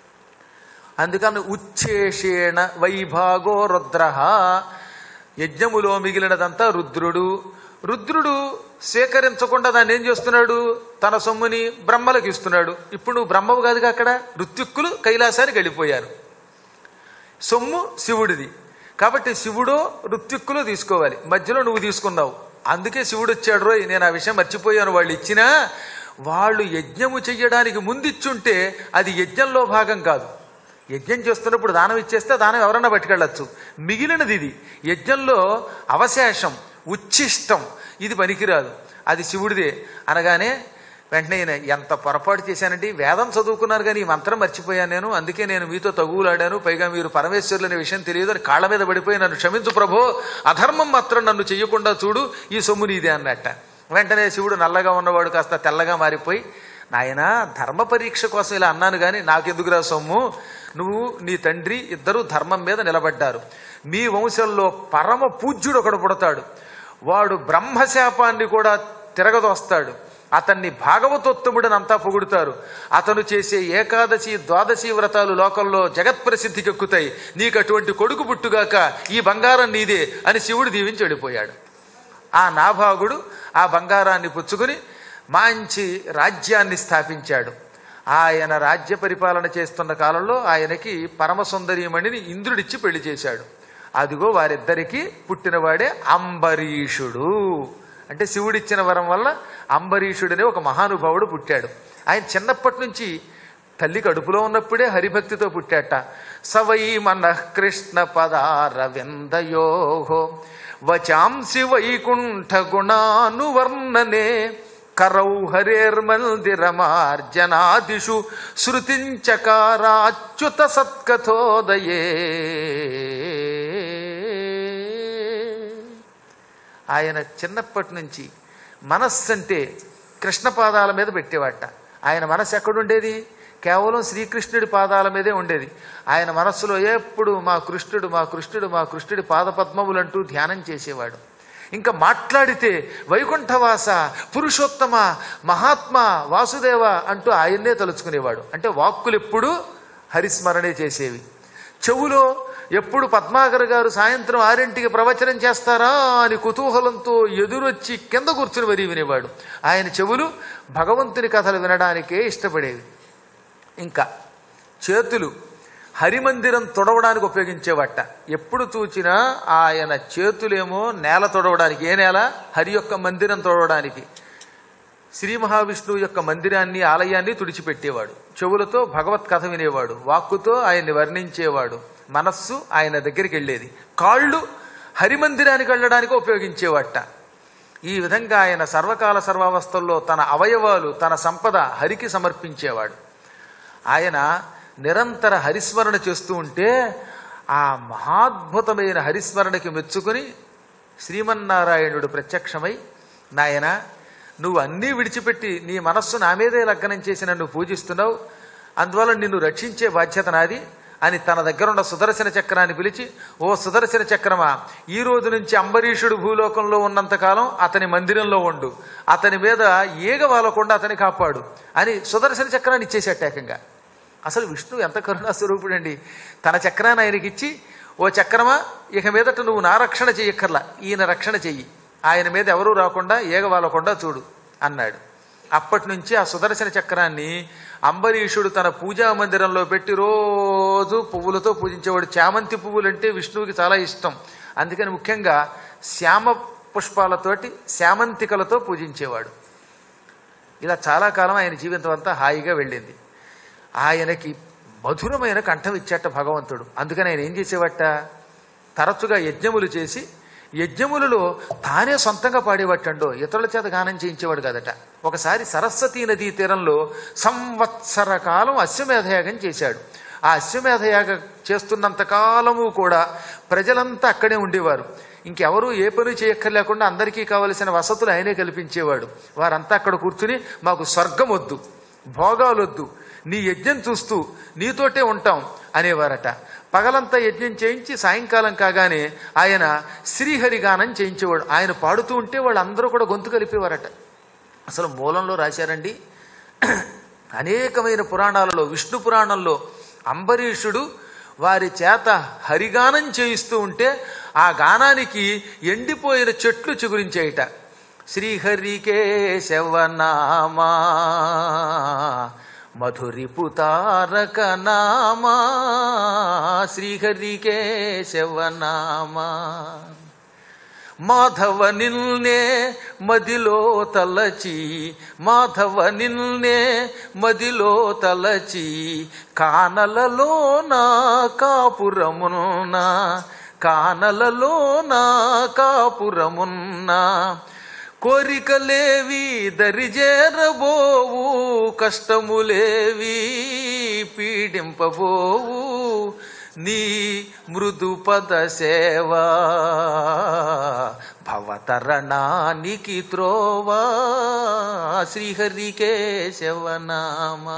Speaker 1: అందుకని ఉచ్చేషేణ వైభాగో రుద్ర యజ్ఞములో మిగిలినదంతా రుద్రుడు రుద్రుడు స్వీకరించకుండా దాన్ని ఏం చేస్తున్నాడు తన సొమ్ముని బ్రహ్మలకు ఇస్తున్నాడు ఇప్పుడు నువ్వు బ్రహ్మవు కాదుగా అక్కడ ఋత్విక్కులు కైలాసానికి వెళ్ళిపోయారు సొమ్ము శివుడిది కాబట్టి శివుడో ఋత్విక్కులు తీసుకోవాలి మధ్యలో నువ్వు తీసుకున్నావు అందుకే శివుడు వచ్చాడు రోయ్ నేను ఆ విషయం మర్చిపోయాను వాళ్ళు ఇచ్చినా వాళ్ళు యజ్ఞము చెయ్యడానికి ముందిచ్చుంటే అది యజ్ఞంలో భాగం కాదు యజ్ఞం చేస్తున్నప్పుడు దానం ఇచ్చేస్తే దానం ఎవరన్నా పట్టుకెళ్ళచ్చు మిగిలినది ఇది యజ్ఞంలో అవశేషం ఉచ్ఛిష్టం ఇది పనికిరాదు అది శివుడిదే అనగానే వెంటనే ఈయన ఎంత పొరపాటు చేశానండి వేదం చదువుకున్నారు కానీ ఈ మంత్రం మర్చిపోయాను నేను అందుకే నేను మీతో తగులాడాను పైగా మీరు పరమేశ్వరులు అనే విషయం తెలియదు అని కాళ్ళ మీద పడిపోయి నన్ను క్షమించు ప్రభో అధర్మం మాత్రం నన్ను చెయ్యకుండా చూడు ఈ సొమ్ము నీదే అన్నట్ట వెంటనే శివుడు నల్లగా ఉన్నవాడు కాస్త తెల్లగా మారిపోయి నాయన ధర్మ పరీక్ష కోసం ఇలా అన్నాను కానీ నాకెందుకురా సొమ్ము నువ్వు నీ తండ్రి ఇద్దరు ధర్మం మీద నిలబడ్డారు మీ వంశంలో పరమ పూజ్యుడు ఒకడు పుడతాడు వాడు బ్రహ్మశాపాన్ని కూడా తిరగదోస్తాడు అతన్ని భాగవతోత్తముడని అంతా పొగుడుతారు అతను చేసే ఏకాదశి ద్వాదశి వ్రతాలు లోకంలో జగత్ప్రసిద్ధికి ఎక్కుతాయి నీకు అటువంటి కొడుకు పుట్టుగాక ఈ బంగారం నీదే అని శివుడు దీవించి వెళ్ళిపోయాడు ఆ నాభాగుడు ఆ బంగారాన్ని పుచ్చుకుని మంచి రాజ్యాన్ని స్థాపించాడు ఆయన రాజ్య పరిపాలన చేస్తున్న కాలంలో ఆయనకి పరమసుందరీమణిని ఇంద్రుడిచ్చి పెళ్లి చేశాడు అదిగో వారిద్దరికీ పుట్టినవాడే అంబరీషుడు అంటే శివుడిచ్చిన వరం వల్ల అంబరీషుడనే ఒక మహానుభావుడు పుట్టాడు ఆయన చిన్నప్పటి నుంచి తల్లి కడుపులో ఉన్నప్పుడే హరిభక్తితో పుట్టాట సవై మన కృష్ణ పదారవిందయో వచాంసి వైకుంఠ గుణానువర్ణనే కరౌ హరేర్మందిరమార్జనాదిషు శృతించకారాచ్యుత సత్కథోదయే ఆయన చిన్నప్పటి నుంచి మనస్సు అంటే కృష్ణ పాదాల మీద పెట్టేవాట ఆయన మనస్సు ఎక్కడుండేది కేవలం శ్రీకృష్ణుడి పాదాల మీదే ఉండేది ఆయన మనస్సులో ఎప్పుడు మా కృష్ణుడు మా కృష్ణుడు మా కృష్ణుడి పాదపద్మములంటూ ధ్యానం చేసేవాడు ఇంకా మాట్లాడితే వైకుంఠవాస పురుషోత్తమ మహాత్మ వాసుదేవ అంటూ ఆయన్నే తలుచుకునేవాడు అంటే వాక్కులు ఎప్పుడూ హరిస్మరణే చేసేవి చెవులో ఎప్పుడు పద్మాకర్ గారు సాయంత్రం ఆరింటికి ప్రవచనం చేస్తారా అని కుతూహలంతో ఎదురొచ్చి కింద కూర్చుని మరీ వినేవాడు ఆయన చెవులు భగవంతుని కథలు వినడానికే ఇష్టపడేవి ఇంకా చేతులు హరిమందిరం తొడవడానికి ఉపయోగించేవట ఎప్పుడు చూచినా ఆయన చేతులేమో నేల తొడవడానికి ఏ నేల హరి యొక్క మందిరం తొడవడానికి శ్రీ మహావిష్ణువు యొక్క మందిరాన్ని ఆలయాన్ని తుడిచిపెట్టేవాడు చెవులతో భగవత్ కథ వినేవాడు వాక్కుతో ఆయన్ని వర్ణించేవాడు మనస్సు ఆయన దగ్గరికి వెళ్ళేది కాళ్ళు హరిమందిరానికి వెళ్ళడానికి ఉపయోగించేవాట ఈ విధంగా ఆయన సర్వకాల సర్వావస్థల్లో తన అవయవాలు తన సంపద హరికి సమర్పించేవాడు ఆయన నిరంతర హరిస్మరణ చేస్తూ ఉంటే ఆ మహాద్భుతమైన హరిస్మరణకి మెచ్చుకుని శ్రీమన్నారాయణుడు ప్రత్యక్షమై నాయన నువ్వు అన్నీ విడిచిపెట్టి నీ మనస్సు నా మీదే లగ్నం చేసి నన్ను పూజిస్తున్నావు అందువల్ల నిన్ను రక్షించే బాధ్యత నాది అని తన దగ్గరున్న సుదర్శన చక్రాన్ని పిలిచి ఓ సుదర్శన చక్రమా ఈ రోజు నుంచి అంబరీషుడు భూలోకంలో ఉన్నంతకాలం అతని మందిరంలో ఉండు అతని మీద ఈగ వాలకుండా అతని కాపాడు అని సుదర్శన చక్రాన్ని ఇచ్చేసేట ఏకంగా అసలు విష్ణువు ఎంత కరుణా స్వరూపుడండి తన చక్రాన్ని ఆయనకి ఇచ్చి ఓ చక్రమా ఇక మీదట నువ్వు నా రక్షణ చెయ్యక్కర్లా ఈయన రక్షణ చెయ్యి ఆయన మీద ఎవరూ రాకుండా ఏగ వాలకుండా చూడు అన్నాడు అప్పటి నుంచి ఆ సుదర్శన చక్రాన్ని అంబరీషుడు తన పూజా మందిరంలో పెట్టి రోజు పువ్వులతో పూజించేవాడు చామంతి పువ్వులు అంటే విష్ణువుకి చాలా ఇష్టం అందుకని ముఖ్యంగా శ్యామ పుష్పాలతోటి శ్యామంతికలతో పూజించేవాడు ఇలా చాలా కాలం ఆయన జీవితం అంతా హాయిగా వెళ్ళింది ఆయనకి మధురమైన కంఠం ఇచ్చేట భగవంతుడు అందుకని ఆయన ఏం చేసేవట తరచుగా యజ్ఞములు చేసి యజ్ఞములలో తానే సొంతంగా పాడేవట్టండో ఇతరుల చేత గానం చేయించేవాడు కదట ఒకసారి సరస్వతీ నదీ తీరంలో సంవత్సర కాలం అశ్వమేధయాగం చేశాడు ఆ అశ్వమేధయాగం చేస్తున్నంత కాలము కూడా ప్రజలంతా అక్కడే ఉండేవారు ఇంకెవరూ ఏ పని చేయక్కర్లేకుండా అందరికీ కావలసిన వసతులు ఆయనే కల్పించేవాడు వారంతా అక్కడ కూర్చుని మాకు స్వర్గం వద్దు భోగాలొద్దు నీ యజ్ఞం చూస్తూ నీతోటే ఉంటాం అనేవారట పగలంతా యజ్ఞం చేయించి సాయంకాలం కాగానే ఆయన శ్రీహరి గానం చేయించేవాడు ఆయన పాడుతూ ఉంటే వాళ్ళందరూ కూడా గొంతు కలిపేవారట అసలు మూలంలో రాశారండి అనేకమైన పురాణాలలో విష్ణు పురాణంలో అంబరీషుడు వారి చేత హరిగానం చేయిస్తూ ఉంటే ఆ గానానికి ఎండిపోయిన చెట్లు చిగురించేయట శ్రీహరికేశవనామా మధురిపుతారక నామా శ్రీహరికేశవనామా మాధవ నిల్నే మదిలో తలచి మాధవ నిల్నే మదిలో తలచి కానలలో నా కాపురమున్న కానలలో నా కాపురమున్న కోరికలేవి దరిజేరబోవు కష్టములేవి పీడింపబోవు నీ మృదు పద సేవా భవతరణానికి త్రోవా శ్రీహరికేశవనామా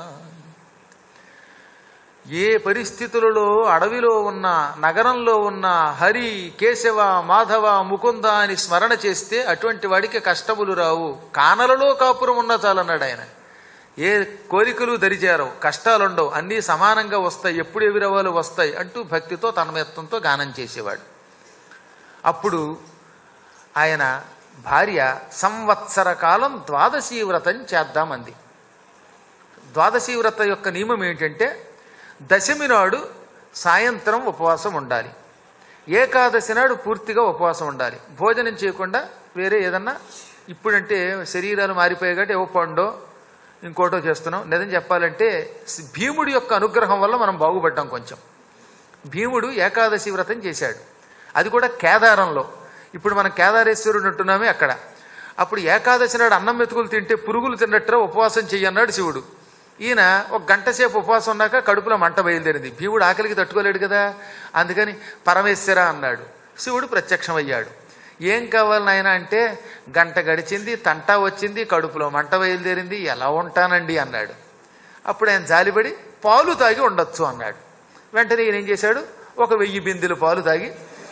Speaker 1: ఏ పరిస్థితులలో అడవిలో ఉన్న నగరంలో ఉన్న హరి కేశవ మాధవ ముకుంద అని స్మరణ చేస్తే అటువంటి వాడికి కష్టములు రావు కానలలో కాపురం ఉన్న చాలన్నాడు ఆయన ఏ కోరికలు దరిచేరవు కష్టాలుండవు అన్నీ సమానంగా వస్తాయి ఎప్పుడు ఎవిరవాలు వస్తాయి అంటూ భక్తితో తన్మయత్వంతో గానం చేసేవాడు అప్పుడు ఆయన భార్య సంవత్సర కాలం ద్వాదశీ వ్రతం చేద్దామంది ద్వాదశీ వ్రత యొక్క నియమం ఏంటంటే దశమి నాడు సాయంత్రం ఉపవాసం ఉండాలి ఏకాదశి నాడు పూర్తిగా ఉపవాసం ఉండాలి భోజనం చేయకుండా వేరే ఏదన్నా ఇప్పుడంటే శరీరాలు మారిపోయాయి కాబట్టి ఏవో పండో ఇంకోటో చేస్తున్నాం నిజం చెప్పాలంటే భీముడి యొక్క అనుగ్రహం వల్ల మనం బాగుపడ్డాం కొంచెం భీముడు ఏకాదశి వ్రతం చేశాడు అది కూడా కేదారంలో ఇప్పుడు మనం కేదారేశ్వరుడు ఉంటున్నామే అక్కడ అప్పుడు ఏకాదశి నాడు అన్నం మెతుకులు తింటే పురుగులు తిన్నట్టు ఉపవాసం చెయ్యన్నాడు శివుడు ఈయన ఒక గంట సేపు ఉపవాసం ఉన్నాక కడుపులో మంట బయలుదేరింది భీముడు ఆకలికి తట్టుకోలేడు కదా అందుకని పరమేశ్వర అన్నాడు శివుడు ప్రత్యక్షమయ్యాడు ఏం కావాలి నాయన అంటే గంట గడిచింది తంటా వచ్చింది కడుపులో మంట బయలుదేరింది ఎలా ఉంటానండి అన్నాడు అప్పుడు ఆయన జాలిపడి పాలు తాగి ఉండొచ్చు అన్నాడు వెంటనే ఈయన ఏం చేశాడు ఒక వెయ్యి బిందెలు పాలు తాగి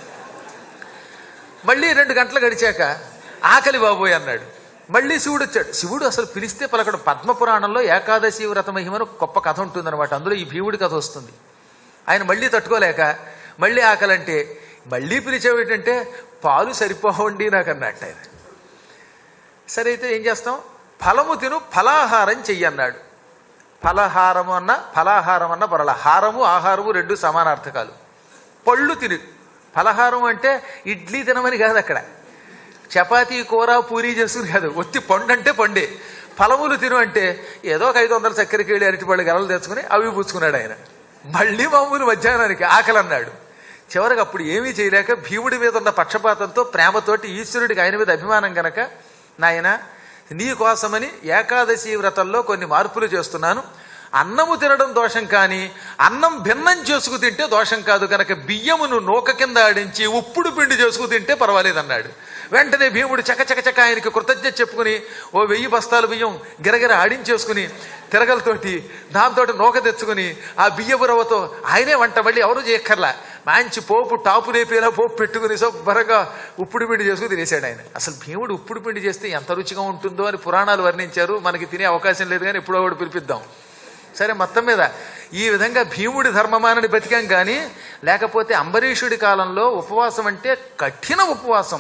Speaker 1: మళ్ళీ రెండు గంటలు గడిచాక ఆకలి బాబోయ్ అన్నాడు మళ్ళీ శివుడు వచ్చాడు శివుడు అసలు పిలిస్తే పలకడు పద్మపురాణంలో ఏకాదశి వ్రత మహిమను గొప్ప కథ ఉంటుందన్నమాట అందులో ఈ భీముడి కథ వస్తుంది ఆయన మళ్ళీ తట్టుకోలేక మళ్ళీ ఆకలంటే మళ్ళీ పిలిచేవేటంటే పాలు సరిపోవండి నాకు అన్నట్టు ఆయన సరే అయితే ఏం చేస్తాం ఫలము తిను ఫలాహారం చెయ్యి అన్నాడు ఫలహారము అన్న ఫలాహారం అన్న పొరల హారము ఆహారము రెండు సమానార్థకాలు పళ్ళు తిని ఫలహారం అంటే ఇడ్లీ తినమని కాదు అక్కడ చపాతీ కూర పూరీ చేసుకుని కాదు ఒత్తి పండు అంటే పండే ఫలములు తిను అంటే ఏదో ఒక ఐదు వందల చక్కెరకి వెళ్ళి అరటి పళ్ళు గెలలు తెచ్చుకుని అవి పుచ్చుకున్నాడు ఆయన మళ్ళీ మామూలు మధ్యాహ్నానికి ఆకలి అన్నాడు చివరికి అప్పుడు ఏమీ చేయలేక భీముడి మీద ఉన్న పక్షపాతంతో ప్రేమతోటి ఈశ్వరుడికి ఆయన మీద అభిమానం గనక నాయన నీ కోసమని ఏకాదశి వ్రతంలో కొన్ని మార్పులు చేస్తున్నాను అన్నము తినడం దోషం కానీ అన్నం భిన్నం చేసుకు తింటే దోషం కాదు కనుక బియ్యమును నూక కింద ఆడించి ఉప్పుడు పిండి చేసుకు తింటే పర్వాలేదన్నాడు వెంటనే భీముడు చకచక చక ఆయనకి కృతజ్ఞత చెప్పుకుని ఓ వెయ్యి బస్తాల బియ్యం గిరగిర ఆడించేసుకుని తిరగలతోటి దాంతో నూక తెచ్చుకుని ఆ బియ్యపు రవ్వతో ఆయనే వంట మళ్ళీ ఎవరు చేయక్కర్లా మంచి పోపు టాపు రేపేలా పోపు పెట్టుకుని శుభ్రంగా ఉప్పుడు పిండి చేసుకుని తినేశాడు ఆయన అసలు భీముడు ఉప్పుడు పిండి చేస్తే ఎంత రుచిగా ఉంటుందో అని పురాణాలు వర్ణించారు మనకి తినే అవకాశం లేదు కానీ ఎప్పుడో ఒకటి పిలిపిద్దాం సరే మొత్తం మీద ఈ విధంగా భీముడి ధర్మమానని బతికాం కానీ లేకపోతే అంబరీషుడి కాలంలో ఉపవాసం అంటే కఠిన ఉపవాసం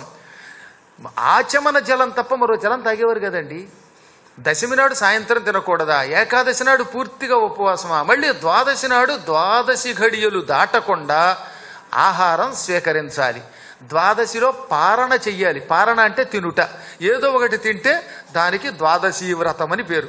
Speaker 1: ఆచమన జలం తప్ప మరో జలం తాగేవారు కదండి దశమి నాడు సాయంత్రం తినకూడదా ఏకాదశి నాడు పూర్తిగా ఉపవాసమా మళ్ళీ ద్వాదశి నాడు ద్వాదశి ఘడియలు దాటకుండా ఆహారం స్వీకరించాలి ద్వాదశిలో పారణ చెయ్యాలి పారణ అంటే తినుట ఏదో ఒకటి తింటే దానికి ద్వాదశి వ్రతం అని పేరు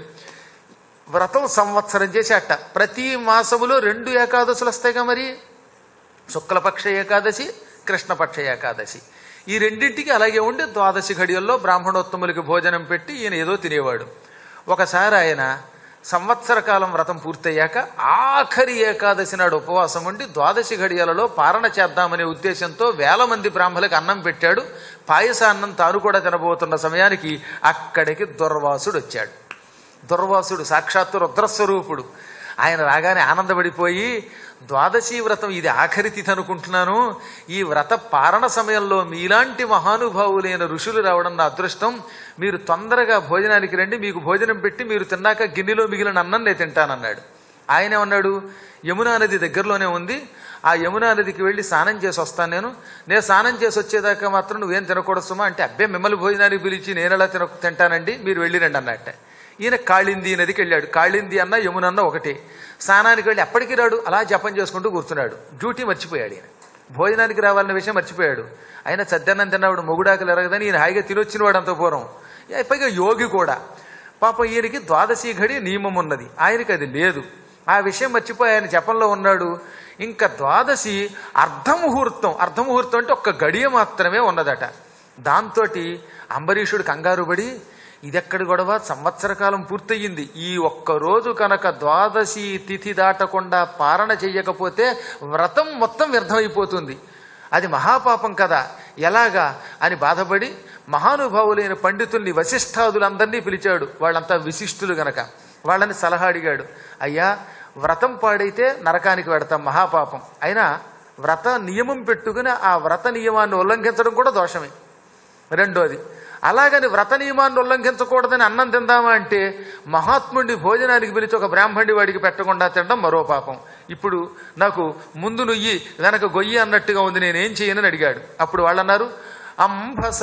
Speaker 1: వ్రతం సంవత్సరం చేసేట ప్రతి మాసములో రెండు ఏకాదశులు వస్తాయిగా మరి శుక్లపక్ష ఏకాదశి కృష్ణపక్ష ఏకాదశి ఈ రెండింటికి అలాగే ఉండి ద్వాదశి ఘడియల్లో బ్రాహ్మణోత్తములకి భోజనం పెట్టి ఈయన ఏదో తినేవాడు ఒకసారి ఆయన సంవత్సర కాలం వ్రతం పూర్తయ్యాక ఆఖరి ఏకాదశి నాడు ఉపవాసం ఉండి ద్వాదశి ఘడియలలో పారణ చేద్దామనే ఉద్దేశంతో వేల మంది బ్రాహ్మణులకు అన్నం పెట్టాడు పాయసాన్నం తాను కూడా తినబోతున్న సమయానికి అక్కడికి దుర్వాసుడు వచ్చాడు దుర్వాసుడు సాక్షాత్తు రుద్రస్వరూపుడు ఆయన రాగానే ఆనందపడిపోయి ద్వాదశి వ్రతం ఇది ఆఖరి తిథి అనుకుంటున్నాను ఈ వ్రత పారణ సమయంలో మీలాంటి మహానుభావులైన ఋషులు రావడం నా అదృష్టం మీరు తొందరగా భోజనానికి రండి మీకు భోజనం పెట్టి మీరు తిన్నాక గిన్నెలో మిగిలిన అన్నం నేను తింటానన్నాడు ఆయన ఏమన్నాడు యమునా నది దగ్గరలోనే ఉంది ఆ యమునా నదికి వెళ్ళి స్నానం చేసి వస్తాను నేను నేను స్నానం చేసి వచ్చేదాకా మాత్రం నువ్వేం తినకూడదు సుమా అంటే అబ్బే మిమ్మల్ని భోజనానికి పిలిచి నేను ఎలా తిన తింటానండి మీరు వెళ్ళిరండి అన్నట్ట ఈయన కాళింది నదికి వెళ్ళాడు కాళింది అన్న యమునన్న ఒకటే స్నానానికి వెళ్ళి ఎప్పటికీ రాడు అలా జపం చేసుకుంటూ కూర్చున్నాడు డ్యూటీ మర్చిపోయాడు ఈయన భోజనానికి రావాలన్న విషయం మర్చిపోయాడు ఆయన సద్దన్నం తిన్నవాడు మొగుడాకలు ఎరగదని ఈయన హాయిగా తినొచ్చినవాడు అంత పూర్వం ఏ, పైగా యోగి కూడా పాపం ఈయనకి ద్వాదశి ఘడి నియమం ఉన్నది ఆయనకి అది లేదు ఆ విషయం మర్చిపోయి ఆయన జపంలో ఉన్నాడు ఇంకా ద్వాదశి అర్ధముహూర్తం అర్ధముహూర్తం అంటే ఒక్క గడియ మాత్రమే ఉన్నదట దాంతో అంబరీషుడు కంగారుపడి ఇదెక్కడి గొడవ సంవత్సర కాలం పూర్తయింది ఈ ఒక్క రోజు కనుక ద్వాదశి తిథి దాటకుండా పారణ చెయ్యకపోతే వ్రతం మొత్తం వ్యర్థమైపోతుంది అది మహాపాపం కదా ఎలాగా అని బాధపడి మహానుభావులైన పండితుల్ని వశిష్ఠాదులందరినీ పిలిచాడు వాళ్ళంతా విశిష్టులు గనక వాళ్ళని సలహా అడిగాడు అయ్యా వ్రతం పాడైతే నరకానికి వెడతాం మహాపాపం అయినా వ్రత నియమం పెట్టుకుని ఆ వ్రత నియమాన్ని ఉల్లంఘించడం కూడా దోషమే రెండోది అలాగని వ్రత నియమాన్ని ఉల్లంఘించకూడదని అన్నం తిందామా అంటే మహాత్ముడిని భోజనానికి పిలిచి ఒక బ్రాహ్మణుడి వాడికి పెట్టకుండా తినడం మరో పాపం ఇప్పుడు నాకు ముందు నుయ్యి వెనక గొయ్యి అన్నట్టుగా ఉంది నేనేం చేయనని అడిగాడు అప్పుడు వాళ్ళు అన్నారు అంభస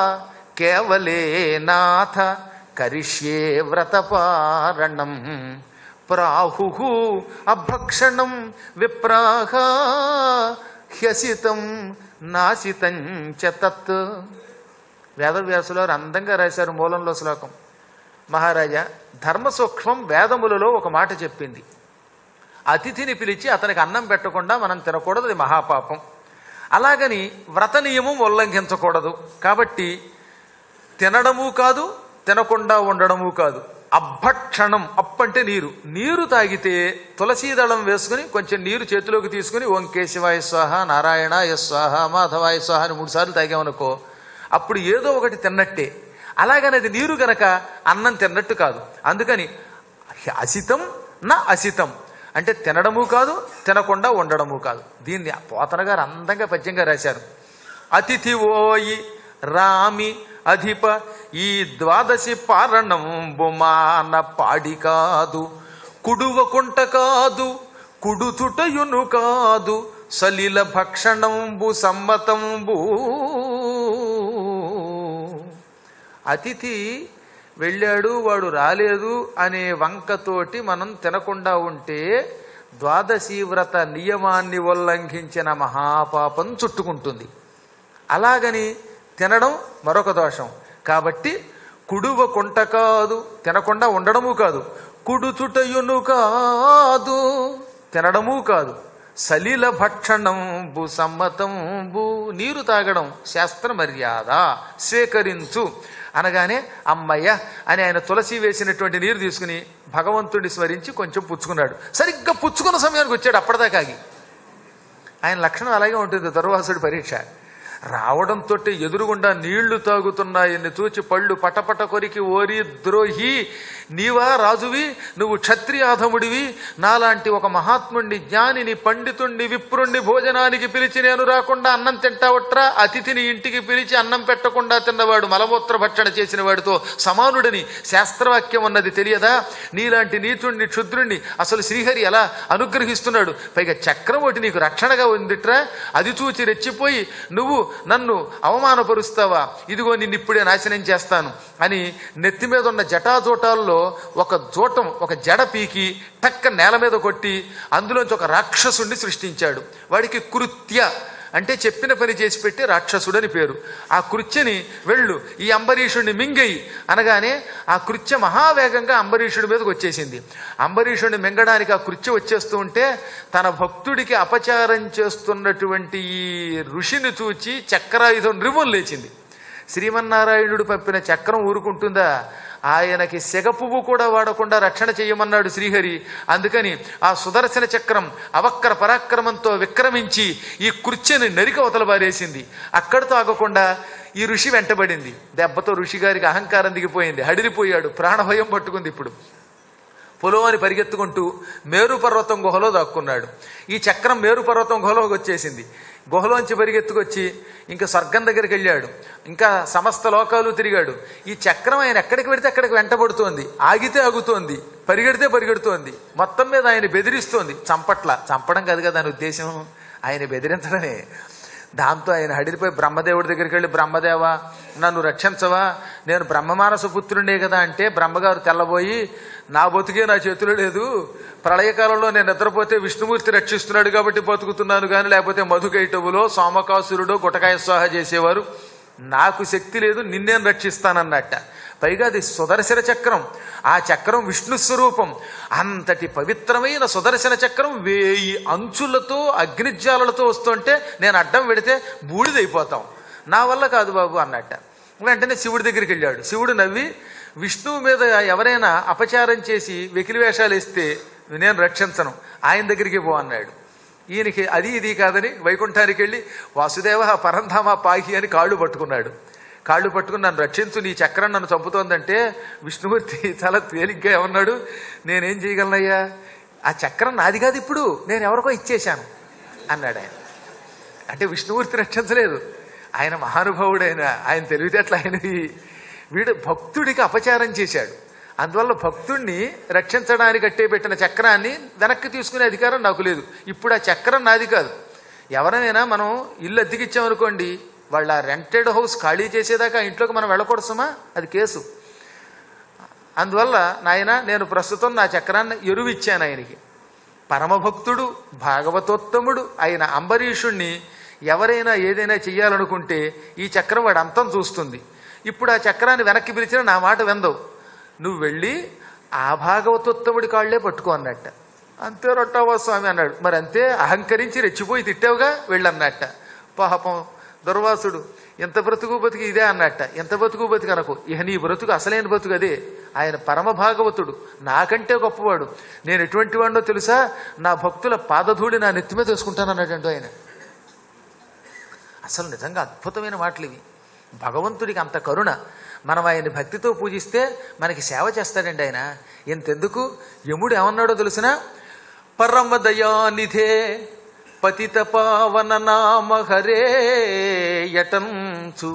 Speaker 1: కేవలే నాథ కరిష్యే వ్రతపారణం ప్రాహు అభక్షణం విప్రాహ హ్యసితం నాసితం చ తత్ వేదవ్యాసులు వారు అందంగా రాశారు మూలంలో శ్లోకం మహారాజా ధర్మ సూక్ష్మం వేదములలో ఒక మాట చెప్పింది అతిథిని పిలిచి అతనికి అన్నం పెట్టకుండా మనం తినకూడదు అది మహాపాపం అలాగని వ్రత నియమం ఉల్లంఘించకూడదు కాబట్టి తినడము కాదు తినకుండా ఉండడము కాదు అభక్షణం అప్పంటే నీరు నీరు తాగితే తులసీదళం వేసుకుని కొంచెం నీరు చేతిలోకి తీసుకుని ఓం కేశవాయ స్వాహ నారాయణ స్వాహ మాధవాయ స్వాహ అని మూడు సార్లు తాగామనుకో అప్పుడు ఏదో ఒకటి తిన్నట్టే అలాగని అది నీరు గనక అన్నం తిన్నట్టు కాదు అందుకని అసితం నా అసితం అంటే తినడము కాదు తినకుండా ఉండడము కాదు దీన్ని పోతన గారు అందంగా పద్యంగా రాశారు అతిథి ఓయి రామి అధిప ఈ ద్వాదశి పారణంబు మాన పాడి కాదు కుడువకుంట కాదు కుడుతుటయును కాదు సలిల భక్షణంబు సమ్మతంబు అతిథి వెళ్ళాడు వాడు రాలేదు అనే వంకతోటి మనం తినకుండా ఉంటే ద్వాదశీ వ్రత నియమాన్ని ఉల్లంఘించిన మహాపాపం చుట్టుకుంటుంది అలాగని తినడం మరొక దోషం కాబట్టి కుడువ కొంట కాదు తినకుండా ఉండడము కాదు కుడుచుటయును కాదు తినడము కాదు సలిల భక్షణంబు సమ్మతంబు నీరు తాగడం శాస్త్ర మర్యాద స్వీకరించు అనగానే అమ్మయ్య అని ఆయన తులసి వేసినటువంటి నీరు తీసుకుని భగవంతుడిని స్మరించి కొంచెం పుచ్చుకున్నాడు సరిగ్గా పుచ్చుకున్న సమయానికి వచ్చాడు అప్పటిదాకాగి ఆయన లక్షణం అలాగే ఉంటుంది దుర్వాసుడి పరీక్ష రావడంతో ఎదురుగుండా నీళ్లు తాగుతున్నాయని చూచి పళ్ళు పటపట కొరికి ఓరి ద్రోహి నీవా రాజువి నువ్వు క్షత్రియాధముడివి నాలాంటి ఒక మహాత్ముణ్ణి జ్ఞానిని పండితుణ్ణి విప్రుణ్ణి భోజనానికి పిలిచి నేను రాకుండా అన్నం తింటావట్రా అతిథిని ఇంటికి పిలిచి అన్నం పెట్టకుండా తిన్నవాడు మలమూత్ర భక్షణ చేసిన వాడితో సమానుడని శాస్త్రవాక్యం ఉన్నది తెలియదా నీలాంటి నీచుణ్ణి క్షుద్రుణ్ణి అసలు శ్రీహరి ఎలా అనుగ్రహిస్తున్నాడు పైగా చక్రం ఒకటి నీకు రక్షణగా ఉందిట్రా అది చూచి రెచ్చిపోయి నువ్వు నన్ను అవమానపరుస్తావా ఇదిగో నిన్ను ఇప్పుడే నాశనం చేస్తాను అని నెత్తి మీద ఉన్న జటాజోటాల్లో ఒక జోటం ఒక జడ పీకి టక్క నేల మీద కొట్టి అందులోంచి ఒక రాక్షసుణ్ణి సృష్టించాడు వాడికి కృత్య అంటే చెప్పిన పని చేసి పెట్టి రాక్షసుడని పేరు ఆ కృత్యని వెళ్ళు ఈ అంబరీషుడిని మింగయి అనగానే ఆ కృత్య మహావేగంగా అంబరీషుడి మీదకి వచ్చేసింది అంబరీషుడిని మింగడానికి ఆ కృత్య వచ్చేస్తూ ఉంటే తన భక్తుడికి అపచారం చేస్తున్నటువంటి ఈ ఋషిని చూచి చక్రాయుధం రివ్వం లేచింది శ్రీమన్నారాయణుడు పంపిన చక్రం ఊరుకుంటుందా ఆయనకి సెగ పువ్వు కూడా వాడకుండా రక్షణ చేయమన్నాడు శ్రీహరి అందుకని ఆ సుదర్శన చక్రం అవక్ర పరాక్రమంతో విక్రమించి ఈ కుర్చీని నరిక అవతల బారేసింది అక్కడితో ఆగకుండా ఈ ఋషి వెంటబడింది దెబ్బతో ఋషి గారికి అహంకారం దిగిపోయింది హడిలిపోయాడు ప్రాణభయం పట్టుకుంది ఇప్పుడు పొలోని పరిగెత్తుకుంటూ మేరు పర్వతం గుహలో దాక్కున్నాడు ఈ చక్రం మేరు పర్వతం గుహలోకి వచ్చేసింది గుహలోంచి పరిగెత్తుకొచ్చి ఇంకా స్వర్గం దగ్గరికి వెళ్ళాడు ఇంకా సమస్త లోకాలు తిరిగాడు ఈ చక్రం ఆయన ఎక్కడికి వెడితే అక్కడికి వెంటబడుతోంది ఆగితే ఆగుతోంది పరిగెడితే పరిగెడుతోంది మొత్తం మీద ఆయన బెదిరిస్తోంది చంపట్ల చంపడం కాదు కదా దాని ఉద్దేశం ఆయన బెదిరించడమే దాంతో ఆయన హడిలిపోయి బ్రహ్మదేవుడి దగ్గరికి వెళ్ళి బ్రహ్మదేవ నన్ను రక్షించవా నేను బ్రహ్మమానస పుత్రుడే కదా అంటే బ్రహ్మగారు తెల్లబోయి నా బతుకే నా చేతిలో లేదు ప్రళయకాలంలో నేను నిద్రపోతే విష్ణుమూర్తి రక్షిస్తున్నాడు కాబట్టి బతుకుతున్నాను కానీ లేకపోతే మధుకైటవులో సోమకాసురుడో గుటకాయ స్వాహ చేసేవారు నాకు శక్తి లేదు నిన్నేం రక్షిస్తానన్నట్ట పైగా అది సుదర్శన చక్రం ఆ చక్రం విష్ణు స్వరూపం అంతటి పవిత్రమైన సుదర్శన చక్రం వేయి అంచులతో అగ్నిజ్వాలలతో వస్తుంటే నేను అడ్డం పెడితే బూడిదైపోతాం నా వల్ల కాదు బాబు అన్నట్ట వెంటనే శివుడి దగ్గరికి వెళ్ళాడు శివుడు నవ్వి విష్ణువు మీద ఎవరైనా అపచారం చేసి వెకిలి వేషాలు వేస్తే నేను రక్షించను ఆయన దగ్గరికి పో అన్నాడు ఈయనకి అది ఇది కాదని వైకుంఠానికి వెళ్ళి వాసుదేవ పరంధామ పాహి అని కాళ్ళు పట్టుకున్నాడు కాళ్ళు పట్టుకుని నన్ను రక్షించు నీ చక్రం నన్ను చంపుతోందంటే విష్ణుమూర్తి చాలా తేలిగ్గా ఏమన్నాడు నేనేం చేయగలనయ్యా ఆ చక్రం నాది కాదు ఇప్పుడు నేను ఎవరికో ఇచ్చేశాను అన్నాడు ఆయన అంటే విష్ణుమూర్తి రక్షించలేదు ఆయన మహానుభావుడైన ఆయన తెలివితేటలు ఆయనవి వీడు భక్తుడికి అపచారం చేశాడు అందువల్ల భక్తుణ్ణి రక్షించడానికి అట్టే పెట్టిన చక్రాన్ని వెనక్కి తీసుకునే అధికారం నాకు లేదు ఇప్పుడు ఆ చక్రం నాది కాదు ఎవరైనా మనం ఇల్లు అద్దెకిచ్చామనుకోండి వాళ్ళ రెంటెడ్ హౌస్ ఖాళీ చేసేదాకా ఆ ఇంట్లోకి మనం వెళ్ళకూడసమా అది కేసు అందువల్ల నాయన నేను ప్రస్తుతం నా చక్రాన్ని ఎరువిచ్చాను ఆయనకి పరమభక్తుడు భాగవతోత్తముడు అయిన అంబరీషుణ్ణి ఎవరైనా ఏదైనా చెయ్యాలనుకుంటే ఈ చక్రం వాడు అంతం చూస్తుంది ఇప్పుడు ఆ చక్రాన్ని వెనక్కి పిలిచినా నా మాట వెందవు నువ్వు వెళ్ళి ఆ భాగవతోత్తముడి కాళ్లే పట్టుకో అన్నట్ట అంతే రొట్టావా స్వామి అన్నాడు మరి అంతే అహంకరించి రెచ్చిపోయి తిట్టావుగా వెళ్ళన్నట్ట పాపం దుర్వాసుడు ఎంత బ్రతుకు బతుకు ఇదే అన్నట్ట ఎంత బతుకు బతుకు అనకు ఇహ నీ బ్రతుకు అసలైన బతుకు అదే ఆయన పరమ భాగవతుడు నాకంటే గొప్పవాడు నేను ఎటువంటి వాడినో తెలుసా నా భక్తుల పాదధూళి నా నెత్తి మీద వేసుకుంటాను అన్నట్టు ఆయన అసలు నిజంగా అద్భుతమైన మాటలు ఇవి భగవంతుడికి అంత కరుణ మనం ఆయన్ని భక్తితో పూజిస్తే మనకి సేవ చేస్తాడండి ఆయన ఎంతెందుకు యముడు ఏమన్నాడో తెలుసిన పరమ దయానిధే పతిత పావన నామ హరే యటంచు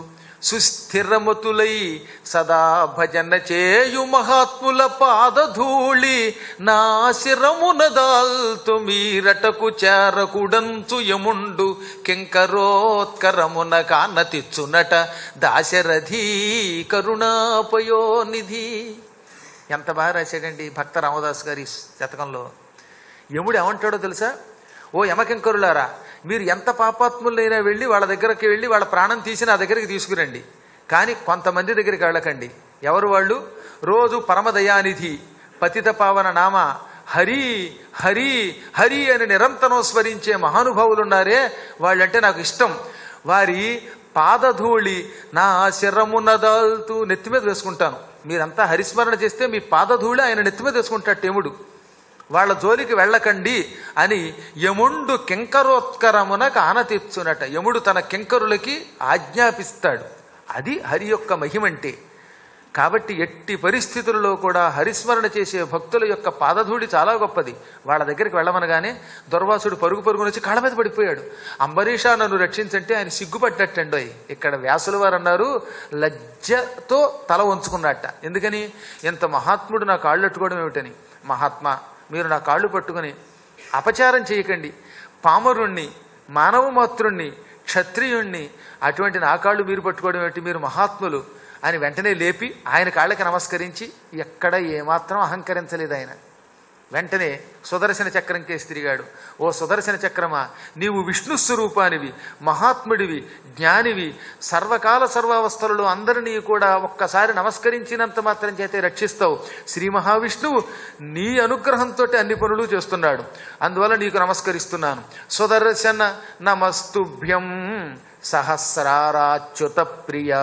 Speaker 1: సుస్థిరమతులై సదా భజన చేయు మహాత్ముల పాదధూళి నా శిరమున దాల్తు మీరటకు చేరకుడంచు యముండు కింకరోత్కరమున కానతిచ్చునట దాశరథీ కరుణాపయోనిధి ఎంత బాగా రాశాడండి భక్త రామదాస్ గారి శతకంలో యముడు ఏమంటాడో తెలుసా ఓ యమకింకరులారా మీరు ఎంత పాపాత్ములైనా వెళ్ళి వాళ్ళ దగ్గరికి వెళ్ళి వాళ్ళ ప్రాణం తీసి నా దగ్గరికి తీసుకురండి కానీ కొంతమంది దగ్గరికి వెళ్ళకండి ఎవరు వాళ్ళు రోజు పరమదయానిధి పతిత పావన నామ హరి హరి హరి అని నిరంతరం స్మరించే మహానుభావులున్నారే వాళ్ళంటే నాకు ఇష్టం వారి పాదధూళి నా శిరమున దాల్తూ నెత్తి మీద వేసుకుంటాను మీరంతా హరిస్మరణ చేస్తే మీ పాదధూళి ఆయన నెత్తి మీద వేసుకుంటాడు టేముడు వాళ్ళ జోలికి వెళ్ళకండి అని యముండు కింకరోత్కరమునకు ఆనతీర్చునట యముడు తన కింకరులకి ఆజ్ఞాపిస్తాడు అది హరి యొక్క మహిమంటే కాబట్టి ఎట్టి పరిస్థితుల్లో కూడా హరిస్మరణ చేసే భక్తుల యొక్క పాదధూడి చాలా గొప్పది వాళ్ళ దగ్గరికి వెళ్ళమనగానే దుర్వాసుడు పరుగు పరుగున వచ్చి కాళ్ళ మీద పడిపోయాడు అంబరీషా నన్ను రక్షించంటే ఆయన సిగ్గుపడ్డట్టండోయ్ ఇక్కడ వ్యాసుల వారు అన్నారు లజ్జతో తల వంచుకున్నట్ట ఎందుకని ఇంత మహాత్ముడు నా కాళ్ళు అట్టుకోవడం ఏమిటని మహాత్మా మీరు నా కాళ్ళు పట్టుకుని అపచారం చేయకండి పామరుణ్ణి మానవ మాతృణ్ణి క్షత్రియుణ్ణి అటువంటి నా కాళ్ళు మీరు పట్టుకోవడం ఏమిటి మీరు మహాత్ములు అని వెంటనే లేపి ఆయన కాళ్ళకి నమస్కరించి ఎక్కడ ఏమాత్రం అహంకరించలేదు ఆయన వెంటనే సుదర్శన చక్రం కేసి తిరిగాడు ఓ సుదర్శన చక్రమా నీవు విష్ణు స్వరూపానివి మహాత్ముడివి జ్ఞానివి సర్వకాల సర్వావస్థలలో అందరినీ కూడా ఒక్కసారి నమస్కరించినంత మాత్రం చేతే రక్షిస్తావు శ్రీ మహావిష్ణువు నీ అనుగ్రహంతో అన్ని పనులు చేస్తున్నాడు అందువల్ల నీకు నమస్కరిస్తున్నాను సుదర్శన నమస్తుభ్యం సహస్రారాచ్యుత ప్రియా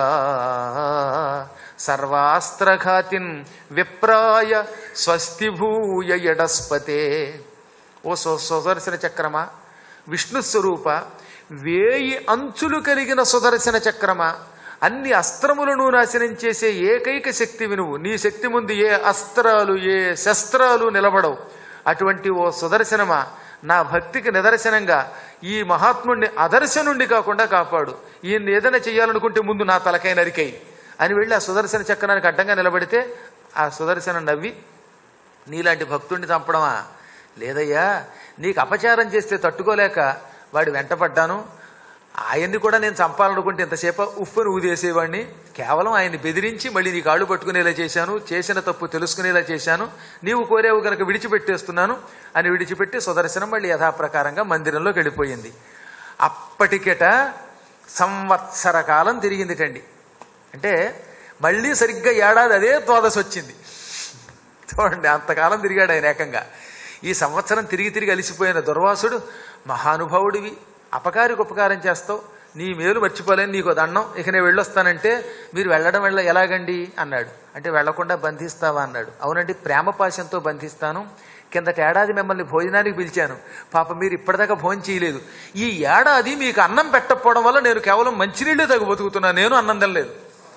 Speaker 1: సర్వాస్త్రఘాతిన్ విప్రాయ స్వస్తి భూయ ఎడస్పతే ఓ సు- సుదర్శన చక్రమా విష్ణు స్వరూప వేయి అంచులు కలిగిన సుదర్శన చక్రమా అన్ని అస్త్రములను నాశనం చేసే ఏకైక శక్తి వినువు నీ శక్తి ముందు ఏ అస్త్రాలు ఏ శస్త్రాలు నిలబడవు అటువంటి ఓ సుదర్శనమా నా భక్తికి నిదర్శనంగా ఈ మహాత్ముడిని అదర్శనుండి కాకుండా కాపాడు ఈయన్ని ఏదైనా చేయాలనుకుంటే ముందు నా తలకై నరికై అని వెళ్ళి ఆ సుదర్శన చక్రానికి అడ్డంగా నిలబడితే ఆ సుదర్శనం నవ్వి నీలాంటి భక్తుడిని చంపడమా లేదయ్యా నీకు అపచారం చేస్తే తట్టుకోలేక వాడి వెంటపడ్డాను ఆయన్ని కూడా నేను చంపాలనుకుంటే ఇంతసేపు ఉప్పును ఊదేసేవాడిని కేవలం ఆయన్ని బెదిరించి మళ్ళీ నీ కాళ్ళు పట్టుకునేలా చేశాను చేసిన తప్పు తెలుసుకునేలా చేశాను నీవు కోరేవు గనక విడిచిపెట్టేస్తున్నాను అని విడిచిపెట్టి సుదర్శనం మళ్ళీ యథాప్రకారంగా మందిరంలోకి వెళ్ళిపోయింది అప్పటికెట సంవత్సర కాలం తిరిగిందిటండి అంటే మళ్ళీ సరిగ్గా ఏడాది అదే ద్వాదశి వచ్చింది చూడండి అంతకాలం తిరిగాడు ఆయన ఏకంగా ఈ సంవత్సరం తిరిగి తిరిగి అలిసిపోయిన దుర్వాసుడు మహానుభావుడివి అపకారికి ఉపకారం చేస్తావు నీ మేలు మర్చిపోలేని నీకు దండం ఇక నేను వెళ్ళొస్తానంటే మీరు వెళ్ళడం వల్ల ఎలాగండి అన్నాడు అంటే వెళ్లకుండా బంధిస్తావా అన్నాడు అవునండి ప్రేమ పాశంతో బంధిస్తాను కిందటి ఏడాది మిమ్మల్ని భోజనానికి పిలిచాను పాప మీరు ఇప్పటిదాకా భోజనం చేయలేదు ఈ ఏడాది మీకు అన్నం పెట్టకపోవడం వల్ల నేను కేవలం మంచినీళ్ళే తగ్గు బతుకుతున్నాను నేను అన్నం తినలేదు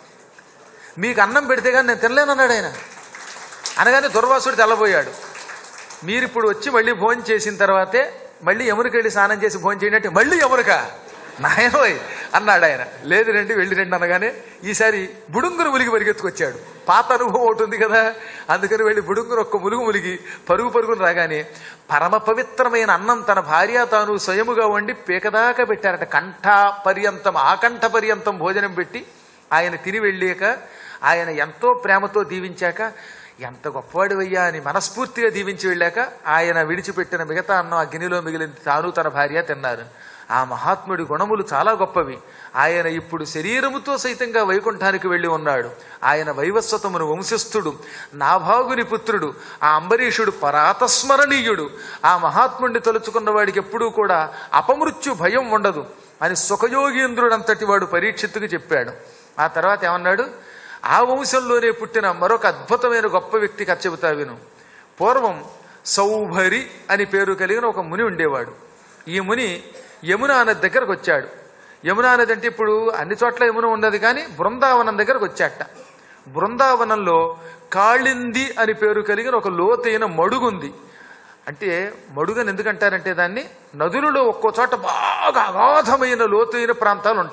Speaker 1: మీకు అన్నం పెడితే కానీ నేను తినలేనన్నాడు ఆయన అనగానే దుర్వాసుడు తెల్లబోయాడు మీరు ఇప్పుడు వచ్చి మళ్ళీ భోజనం చేసిన తర్వాతే మళ్ళీ ఎమురికి వెళ్ళి స్నానం చేసి భోజనం చేయనట్టు మళ్ళీ ఎమురికా నాయనోయ్ అన్నాడు ఆయన లేదు రండి వెళ్ళి రండి అనగానే ఈసారి బుడుంగురు ములిగి పరిగెత్తుకొచ్చాడు పాత అనుభవం ఒకటి ఉంది కదా అందుకని వెళ్ళి బుడుంగురు ఒక్క ములుగు ములిగి పరుగు పరుగును రాగానే పరమ పవిత్రమైన అన్నం తన భార్య తాను స్వయముగా వండి పీకదాకా పెట్టారట కంఠ పర్యంతం ఆకంఠ పర్యంతం భోజనం పెట్టి ఆయన తిని వెళ్ళాక ఆయన ఎంతో ప్రేమతో దీవించాక ఎంత గొప్పవాడివయ్యా అని మనస్ఫూర్తిగా దీవించి వెళ్ళాక ఆయన విడిచిపెట్టిన మిగతా అన్నం ఆ గిన్నెలో మిగిలింది తాను తన భార్య తిన్నారు ఆ మహాత్ముడి గుణములు చాలా గొప్పవి ఆయన ఇప్పుడు శరీరముతో సైతంగా వైకుంఠానికి వెళ్ళి ఉన్నాడు ఆయన వైవస్వతమును వంశస్థుడు నాభాగుని పుత్రుడు ఆ అంబరీషుడు పరాతస్మరణీయుడు ఆ మహాత్ముడిని తలుచుకున్న వాడికి ఎప్పుడూ కూడా అపమృత్యు భయం ఉండదు అని సుఖయోగీంద్రుడంతటి వాడు పరీక్షిత్తుకు చెప్పాడు ఆ తర్వాత ఏమన్నాడు ఆ వంశంలోనే పుట్టిన మరొక అద్భుతమైన గొప్ప వ్యక్తి కథ చెబుతా విను పూర్వం సౌభరి అని పేరు కలిగిన ఒక ముని ఉండేవాడు ఈ ముని యమునా నది దగ్గరకు వచ్చాడు యమునా నది అంటే ఇప్పుడు అన్ని చోట్ల యమున ఉన్నది కానీ బృందావనం దగ్గరకు వచ్చాట బృందావనంలో కాళింది అని పేరు కలిగిన ఒక లోతైన మడుగుంది అంటే మడుగని ఎందుకంటారంటే దాన్ని నదులలో ఒక్కో చోట బాగా అగాధమైన లోతైన ప్రాంతాలు ఉంటాయి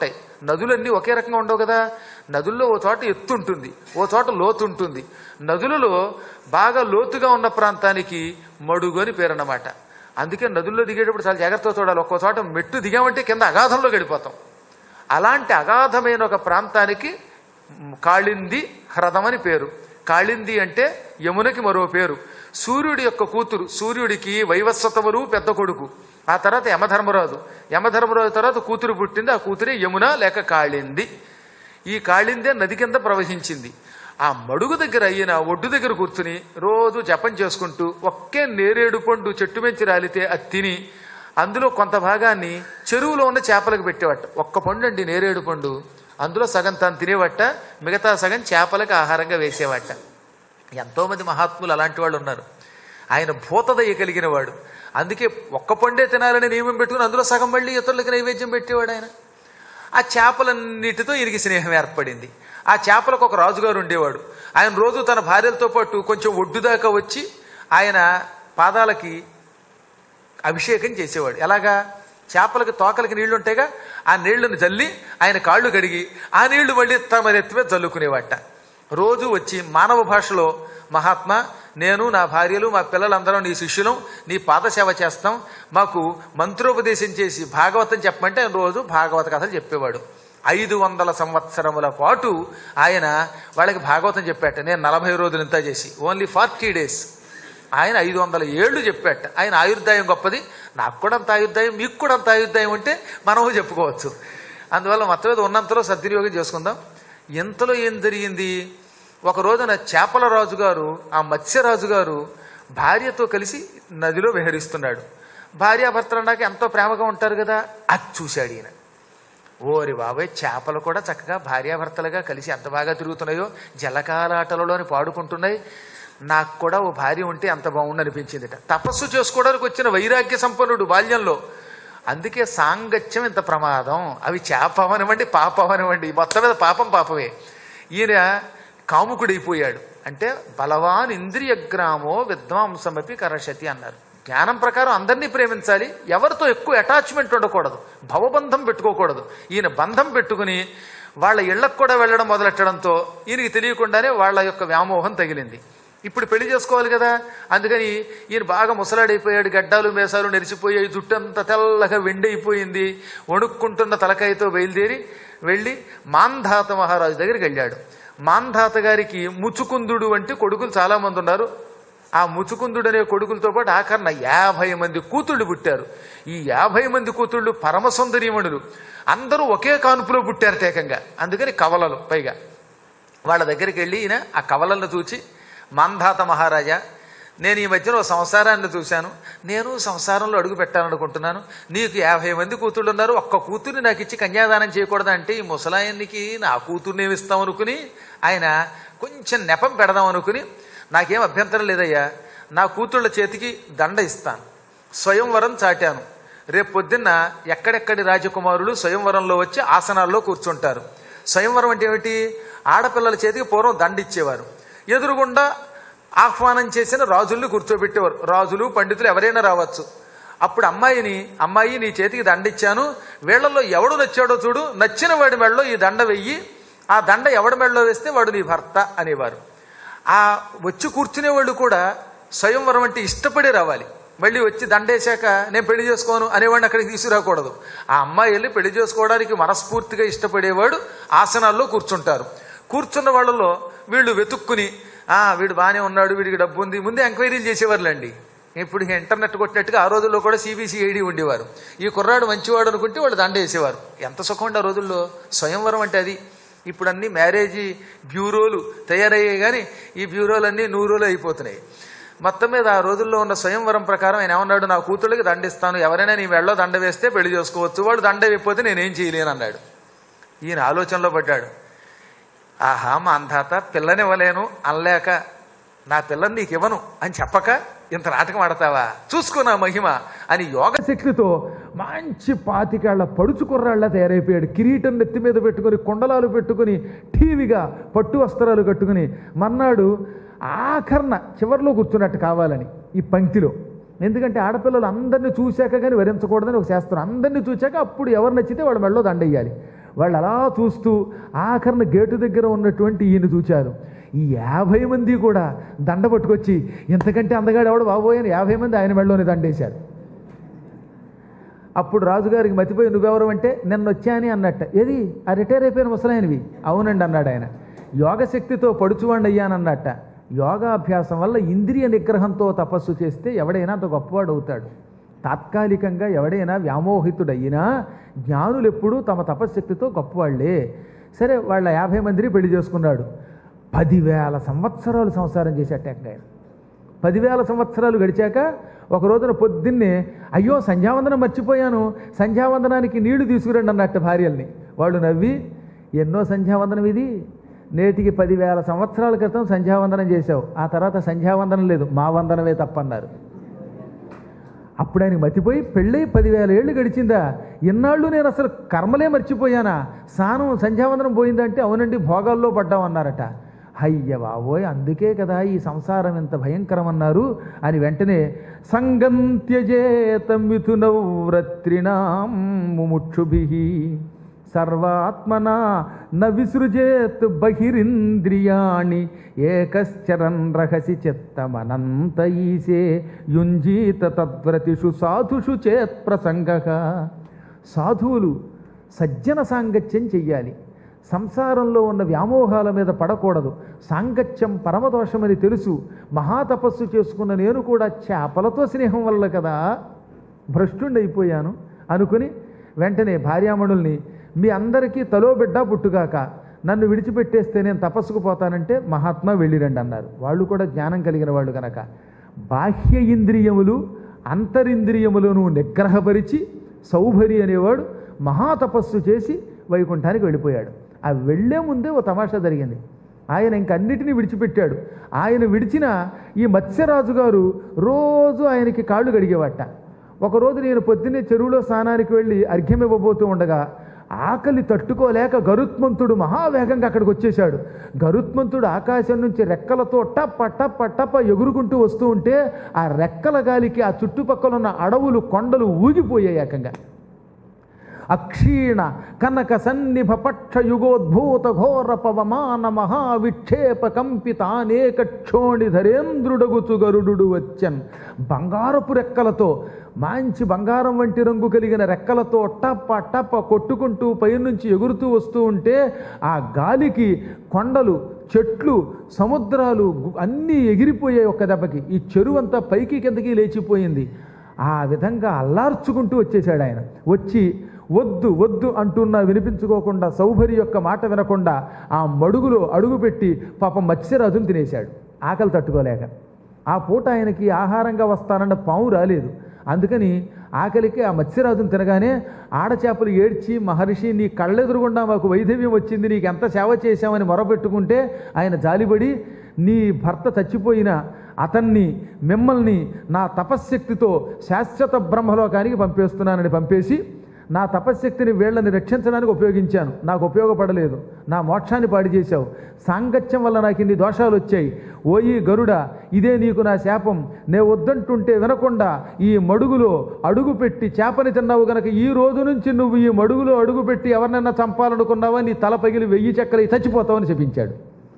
Speaker 1: నదులన్నీ ఒకే రకంగా ఉండవు కదా నదుల్లో ఓ చోట ఎత్తు ఉంటుంది ఓ చోట లోతు ఉంటుంది నదులలో బాగా లోతుగా ఉన్న ప్రాంతానికి మడుగు అని పేరు అన్నమాట అందుకే నదుల్లో దిగేటప్పుడు చాలా జాగ్రత్తగా చూడాలి ఒక్కో చోట మెట్టు దిగామంటే కింద అగాధంలో గడిపోతాం అలాంటి అగాధమైన ఒక ప్రాంతానికి కాళింది హ్రదం అని పేరు కాళింది అంటే యమునకి మరో పేరు సూర్యుడి యొక్క కూతురు సూర్యుడికి వైవస్వతములు పెద్ద కొడుకు ఆ తర్వాత యమధర్మరాజు యమధర్మరాజు తర్వాత కూతురు పుట్టింది ఆ కూతురే యమున లేక కాళింది ఈ కాళిందే నది కింద ప్రవహించింది ఆ మడుగు దగ్గర అయిన ఒడ్డు దగ్గర కూర్చుని రోజు జపం చేసుకుంటూ ఒక్కే నేరేడు పండు చెట్టు మించి రాలితే అది తిని అందులో కొంత భాగాన్ని చెరువులో ఉన్న చేపలకు పెట్టేవట ఒక్క పండు అండి నేరేడు పండు అందులో సగం తాను తినేవట మిగతా సగం చేపలకు ఆహారంగా వేసేవట ఎంతోమంది మహాత్ములు అలాంటి వాళ్ళు ఉన్నారు ఆయన భూతదయ కలిగిన వాడు అందుకే ఒక్క పండే తినాలని నియమం పెట్టుకుని అందులో సగం మళ్ళీ ఇతరులకు నైవేద్యం పెట్టేవాడు ఆయన ఆ చేపలన్నిటితో ఈయనకి స్నేహం ఏర్పడింది ఆ చేపలకు ఒక రాజుగారు ఉండేవాడు ఆయన రోజు తన భార్యలతో పాటు కొంచెం ఒడ్డు దాకా వచ్చి ఆయన పాదాలకి అభిషేకం చేసేవాడు ఎలాగా చేపలకి తోకలకి నీళ్లు ఉంటాయిగా ఆ నీళ్లను జల్లి ఆయన కాళ్ళు కడిగి ఆ నీళ్లు మళ్ళీ తమ నెత్తి మీద జల్లుకునేవాట రోజు వచ్చి మానవ భాషలో మహాత్మా నేను నా భార్యలు మా పిల్లలందరం నీ శిష్యులం నీ పాదసేవ చేస్తాం మాకు మంత్రోపదేశం చేసి భాగవతం చెప్పమంటే ఆయన రోజు భాగవత కథలు చెప్పేవాడు ఐదు వందల సంవత్సరముల పాటు ఆయన వాళ్ళకి భాగవతం చెప్పాట నేను నలభై రోజులు ఇంత చేసి ఓన్లీ ఫార్టీ డేస్ ఆయన ఐదు వందల ఏళ్ళు చెప్పాట ఆయన ఆయుర్దాయం గొప్పది నాకు కూడా అంత ఆయుర్దాయం మీకు కూడా అంత ఆయుర్దాయం ఉంటే మనము చెప్పుకోవచ్చు అందువల్ల మొత్తం మీద ఉన్నంతలో సద్వినియోగం చేసుకుందాం ఇంతలో ఏం జరిగింది ఒక రోజున చేపల రాజు గారు ఆ మత్స్యరాజు గారు భార్యతో కలిసి నదిలో విహరిస్తున్నాడు భార్యాభర్తలు అన్నాక ఎంతో ప్రేమగా ఉంటారు కదా అది చూశాడు ఈయన ఓరి బాబాయ్ చేపలు కూడా చక్కగా భార్యాభర్తలుగా కలిసి ఎంత బాగా తిరుగుతున్నాయో జలకాలాటలలోని పాడుకుంటున్నాయి నాకు కూడా ఓ భార్య ఉంటే అంత బాగుండు అనిపించిందిట తపస్సు చేసుకోవడానికి వచ్చిన వైరాగ్య సంపన్నుడు బాల్యంలో అందుకే సాంగత్యం ఇంత ప్రమాదం అవి చేప అవనివ్వండి పాప అవనివ్వండి మొత్తం మీద పాపం పాపమే ఈయన కాముకుడైపోయాడు అంటే బలవాన్ ఇంద్రియగ్రామో విద్వాంసమపి కరషతి అన్నారు జ్ఞానం ప్రకారం అందరినీ ప్రేమించాలి ఎవరితో ఎక్కువ అటాచ్మెంట్ ఉండకూడదు భవబంధం పెట్టుకోకూడదు ఈయన బంధం పెట్టుకుని వాళ్ళ ఇళ్లకు కూడా వెళ్ళడం మొదలెట్టడంతో ఈయనకి తెలియకుండానే వాళ్ళ యొక్క వ్యామోహం తగిలింది ఇప్పుడు పెళ్లి చేసుకోవాలి కదా అందుకని ఈయన బాగా ముసలాడైపోయాడు గడ్డాలు మేసాలు నెరిసిపోయాయి జుట్టు అంతా తెల్లగా వెండైపోయింది వణుక్కుంటున్న తలకాయతో బయలుదేరి వెళ్ళి మాంధాత మహారాజు దగ్గరికి వెళ్ళాడు మాంధాత గారికి ముచుకుందుడు వంటి కొడుకులు చాలా మంది ఉన్నారు ఆ ముచుకుందుడు అనే కొడుకులతో పాటు ఆఖరణ యాభై మంది కూతుళ్ళు పుట్టారు ఈ యాభై మంది కూతుళ్ళు పరమ సుందరీమణులు అందరూ ఒకే కానుపులో పుట్టారు ఏకంగా అందుకని కవలలు పైగా వాళ్ళ దగ్గరికి వెళ్ళి ఈయన ఆ కవలలను చూచి మంధాత మహారాజా నేను ఈ మధ్యన ఒక సంసారాన్ని చూశాను నేను సంసారంలో అడుగు పెట్టాలనుకుంటున్నాను నీకు యాభై మంది కూతుళ్ళు ఉన్నారు ఒక్క కూతుర్ని నాకు ఇచ్చి కన్యాదానం చేయకూడదంటే ఈ ముసలాయనికి నా కూతుర్ని ఏమిస్తాం అనుకుని ఆయన కొంచెం నెపం పెడదాం అనుకుని నాకేం అభ్యంతరం లేదయ్యా నా కూతుళ్ళ చేతికి దండ ఇస్తాను స్వయంవరం చాటాను రేపు పొద్దున్న ఎక్కడెక్కడి రాజకుమారులు స్వయంవరంలో వచ్చి ఆసనాల్లో కూర్చుంటారు స్వయంవరం అంటే ఏమిటి ఆడపిల్లల చేతికి పూర్వం దండ ఇచ్చేవారు ఎదురుగుండా ఆహ్వానం చేసిన రాజుల్ని కూర్చోబెట్టేవారు రాజులు పండితులు ఎవరైనా రావచ్చు అప్పుడు అమ్మాయిని అమ్మాయి నీ చేతికి దండ ఇచ్చాను వీళ్ళల్లో ఎవడు నచ్చాడో చూడు నచ్చిన వాడి మెడలో ఈ దండ వెయ్యి ఆ దండ ఎవడి మెడలో వేస్తే వాడు నీ భర్త అనేవారు ఆ వచ్చి కూర్చునే వాళ్ళు కూడా స్వయంవరం అంటే ఇష్టపడి రావాలి మళ్ళీ వచ్చి దండేశాక నేను పెళ్లి చేసుకోను అనేవాడిని అక్కడికి తీసుకురాకూడదు ఆ అమ్మాయి వెళ్ళి పెళ్లి చేసుకోవడానికి మనస్ఫూర్తిగా ఇష్టపడేవాడు ఆసనాల్లో కూర్చుంటారు కూర్చున్న వాళ్ళలో వీళ్ళు వెతుక్కుని ఆ వీడు బాగానే ఉన్నాడు వీడికి డబ్బు ఉంది ముందే ఎంక్వైరీలు చేసేవారులేండి ఇప్పుడు ఇంటర్నెట్ కొట్టినట్టుగా ఆ రోజుల్లో కూడా సిబిసిఐడి ఉండేవారు ఈ కుర్రాడు మంచివాడు అనుకుంటే వాళ్ళు దండ వేసేవారు ఎంత సుఖం ఉండే ఆ రోజుల్లో స్వయంవరం అంటే అది ఇప్పుడు అన్ని మ్యారేజీ బ్యూరోలు తయారయ్యాయి కానీ ఈ బ్యూరోలన్నీ నూరులో అయిపోతున్నాయి మొత్తం మీద ఆ రోజుల్లో ఉన్న స్వయంవరం ప్రకారం ఆయన ఏమన్నాడు నా కూతుళ్ళకి దండిస్తాను ఎవరైనా నీ మెళ్ళలో దండ వేస్తే పెళ్లి చేసుకోవచ్చు వాడు దండ వేయకపోతే నేనేం చేయలేను అన్నాడు ఈయన ఆలోచనలో పడ్డాడు ఆహా మా అంధాత పిల్లనివ్వలేను అనలేక నా పిల్లని నీకు ఇవ్వను అని చెప్పక ఇంత నాటకం ఆడతావా చూసుకో నా మహిమ అని యోగ శక్తితో మంచి పాతికేళ్ల పడుచు కుర్రాళ్ళ తయారైపోయాడు కిరీటం నెత్తి మీద పెట్టుకుని కుండలాలు పెట్టుకుని టీవీగా పట్టు వస్త్రాలు కట్టుకుని మన్నాడు ఆఖరణ చివరిలో కూర్చున్నట్టు కావాలని ఈ పంక్తిలో ఎందుకంటే ఆడపిల్లలు అందరినీ చూశాక కానీ వరించకూడదని ఒక శాస్త్రం అందరినీ చూశాక అప్పుడు ఎవరు నచ్చితే వాళ్ళ మెడలో దండేయాలి
Speaker 2: వాళ్ళు అలా చూస్తూ ఆఖరణ గేటు దగ్గర ఉన్నటువంటి ఈయన చూచారు ఈ యాభై మంది కూడా దండ పట్టుకొచ్చి ఇంతకంటే అందగాడు ఎవడు బాబోయని యాభై మంది ఆయన మెడలోనే దండేశారు అప్పుడు రాజుగారికి మతిపోయి నువ్వెవరు అంటే నిన్న వచ్చాని అన్నట్ట ఏది ఆ రిటైర్ అయిపోయిన ముసలాయనవి అవునండి అన్నాడు ఆయన యోగశక్తితో పడుచువాణ్ణి అయ్యానన్నట్ట యోగాభ్యాసం వల్ల ఇంద్రియ నిగ్రహంతో తపస్సు చేస్తే ఎవడైనా అంత గొప్పవాడు అవుతాడు తాత్కాలికంగా ఎవడైనా వ్యామోహితుడయినా జ్ఞానులు ఎప్పుడూ తమ తపశ్శక్తితో గొప్పవాళ్లే సరే వాళ్ళ యాభై మందిని పెళ్లి చేసుకున్నాడు పదివేల సంవత్సరాలు సంసారం చేసేట ఆయన పదివేల సంవత్సరాలు గడిచాక ఒక రోజున పొద్దున్నే అయ్యో సంధ్యావందనం మర్చిపోయాను సంధ్యావందనానికి నీళ్లు తీసుకురండి అన్నట్టు భార్యల్ని వాళ్ళు నవ్వి ఎన్నో సంధ్యావందనం ఇది నేటికి పదివేల సంవత్సరాల క్రితం సంధ్యావందనం చేశావు ఆ తర్వాత సంధ్యావందనం లేదు మా వందనమే తప్పన్నారు అప్పుడు ఆయనకి మతిపోయి పెళ్ళై పదివేల ఏళ్ళు గడిచిందా ఇన్నాళ్ళు నేను అసలు కర్మలే మర్చిపోయానా స్నానం సంధ్యావందనం పోయిందంటే అవునండి భోగాల్లో పడ్డామన్నారట అయ్య బాబోయ్ అందుకే కదా ఈ సంసారం ఎంత భయంకరం అన్నారు అని వెంటనే సంగం త్యజేత మిథునవ్రత్రిణాం ముముక్షుభి సర్వాత్మనా న విసృజేత్ బహిరింద్రియాణి ఏకశ్చరన్ రహసి చిత్తమనంత ఈసే యుంజీత తద్వ్రతిషు సాధుషు చేత్ ప్రసంగ సాధువులు సజ్జన సాంగత్యం చెయ్యాలి సంసారంలో ఉన్న వ్యామోహాల మీద పడకూడదు సాంగత్యం పరమదోషమని తెలుసు మహాతపస్సు చేసుకున్న నేను కూడా చేపలతో స్నేహం వల్ల కదా భ్రష్టుండైపోయాను అనుకుని వెంటనే భార్యామణుల్ని మీ అందరికీ తలో బిడ్డ పుట్టుగాక నన్ను విడిచిపెట్టేస్తే నేను తపస్సుకు పోతానంటే మహాత్మా వెళ్ళిరండి అన్నారు వాళ్ళు కూడా జ్ఞానం కలిగిన వాళ్ళు కనుక బాహ్య ఇంద్రియములు అంతరింద్రియములను నిగ్రహపరిచి సౌభరి అనేవాడు మహాతపస్సు చేసి వైకుంఠానికి వెళ్ళిపోయాడు ఆ వెళ్లే ముందే ఓ తమాషా జరిగింది ఆయన ఇంకన్నిటినీ విడిచిపెట్టాడు ఆయన విడిచిన ఈ మత్స్యరాజు గారు రోజు ఆయనకి కాళ్ళు గడిగేవట ఒకరోజు నేను పొద్దున్నే చెరువులో స్నానానికి వెళ్ళి అర్ఘ్యం ఇవ్వబోతూ ఉండగా ఆకలి తట్టుకోలేక గరుత్మంతుడు మహావేగంగా అక్కడికి వచ్చేశాడు గరుత్మంతుడు ఆకాశం నుంచి రెక్కలతో టప్ప టప్ప టప్ప ఎగురుకుంటూ వస్తూ ఉంటే ఆ రెక్కల గాలికి ఆ చుట్టుపక్కల ఉన్న అడవులు కొండలు ఊగిపోయాయి ఏకంగా అక్షీణ కనక సన్నిభ పక్ష యుగోద్భూత ఘోర పవమాన మహావిక్షేప కంపితానేక క్షోణి ధరేంద్రుడగుచు గరుడు వచ్చన్ బంగారపు రెక్కలతో మంచి బంగారం వంటి రంగు కలిగిన రెక్కలతో టప్ప టప్ప కొట్టుకుంటూ పైనుంచి ఎగురుతూ వస్తూ ఉంటే ఆ గాలికి కొండలు చెట్లు సముద్రాలు గు- అన్నీ ఎగిరిపోయాయి ఒక్క దెబ్బకి ఈ చెరువు అంతా పైకి కిందకి లేచిపోయింది ఆ విధంగా అల్లార్చుకుంటూ వచ్చేసాడు ఆయన వచ్చి వద్దు వద్దు అంటున్నా వినిపించుకోకుండా సౌభరి యొక్క మాట వినకుండా ఆ మడుగులో అడుగుపెట్టి పాపం మత్స్యరాజును తినేశాడు ఆకలి తట్టుకోలేక ఆ పూట ఆయనకి ఆహారంగా వస్తానన్న పాము రాలేదు అందుకని ఆకలికి ఆ మత్స్యరాజును తినగానే ఆడచేపలు ఏడ్చి మహర్షి నీ కళ్ళెదురుగుండా మాకు వైధవ్యం వచ్చింది నీకు ఎంత సేవ చేశామని మొరపెట్టుకుంటే ఆయన జాలిపడి నీ భర్త చచ్చిపోయిన అతన్ని మిమ్మల్ని నా తపశ్శక్తితో శాశ్వత బ్రహ్మలోకానికి పంపేస్తున్నానని పంపేసి నా తపశ్శక్తిని వీళ్ళని రక్షించడానికి ఉపయోగించాను నాకు ఉపయోగపడలేదు నా మోక్షాన్ని పాడి చేశావు సాంగత్యం వల్ల నాకు ఇన్ని దోషాలు వచ్చాయి ఓయి గరుడ ఇదే నీకు నా శాపం నే వద్దంటుంటే వినకుండా ఈ మడుగులో అడుగు పెట్టి చేపని తిన్నావు గనక ఈ రోజు నుంచి నువ్వు ఈ మడుగులో అడుగు పెట్టి ఎవరినైనా చంపాలనుకున్నావా నీ తల పగిలి వెయ్యి చెక్కలు చచ్చిపోతావని చెప్పించాడు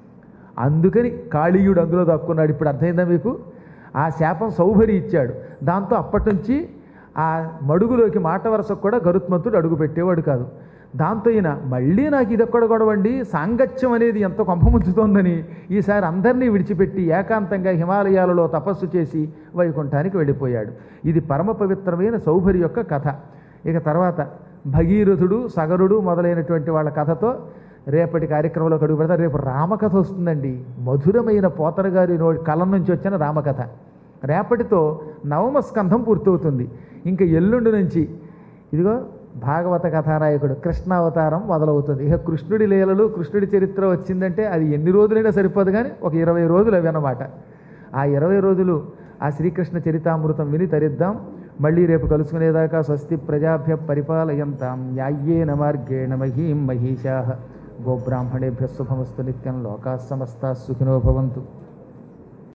Speaker 2: అందుకని కాళీయుడు అందులో దక్కున్నాడు ఇప్పుడు అర్థమైందా మీకు ఆ శాపం సౌభరి ఇచ్చాడు దాంతో అప్పటి నుంచి ఆ మడుగులోకి మాట వరసకు కూడా గరుత్మంతుడు అడుగు పెట్టేవాడు కాదు దాంతో ఈయన మళ్ళీ నాకు ఇదొక్కడ గొడవండి సాంగత్యం అనేది ఎంత కొంపముంచుతోందని ఈసారి అందరినీ విడిచిపెట్టి ఏకాంతంగా హిమాలయాలలో తపస్సు చేసి వైకుంఠానికి వెళ్ళిపోయాడు ఇది పరమ పవిత్రమైన సౌభరి యొక్క కథ ఇక తర్వాత భగీరథుడు సగరుడు మొదలైనటువంటి వాళ్ళ కథతో రేపటి కార్యక్రమంలో అడుగు పెడతారు రేపు రామకథ వస్తుందండి మధురమైన పోతన గారి నో కలం నుంచి వచ్చిన రామకథ రేపటితో నవమ స్కంధం పూర్తవుతుంది ఇంకా ఎల్లుండి నుంచి ఇదిగో భాగవత కథానాయకుడు కృష్ణావతారం మొదలవుతుంది ఇక కృష్ణుడి లీలలు కృష్ణుడి చరిత్ర వచ్చిందంటే అది ఎన్ని రోజులైనా సరిపోదు కానీ ఒక ఇరవై రోజులు అవి అన్నమాట ఆ ఇరవై రోజులు ఆ శ్రీకృష్ణ చరితామృతం విని తరిద్దాం మళ్ళీ రేపు కలుసుకునేదాకా స్వస్తి ప్రజాభ్య పరిపాలయంతాం న్యాయ్యేన మార్గేణ మహీం మహిషా గోబ్రాహ్మణేభ్య శుభమస్తు నిత్యం లోకా సమస్తా సుఖినో భవంతు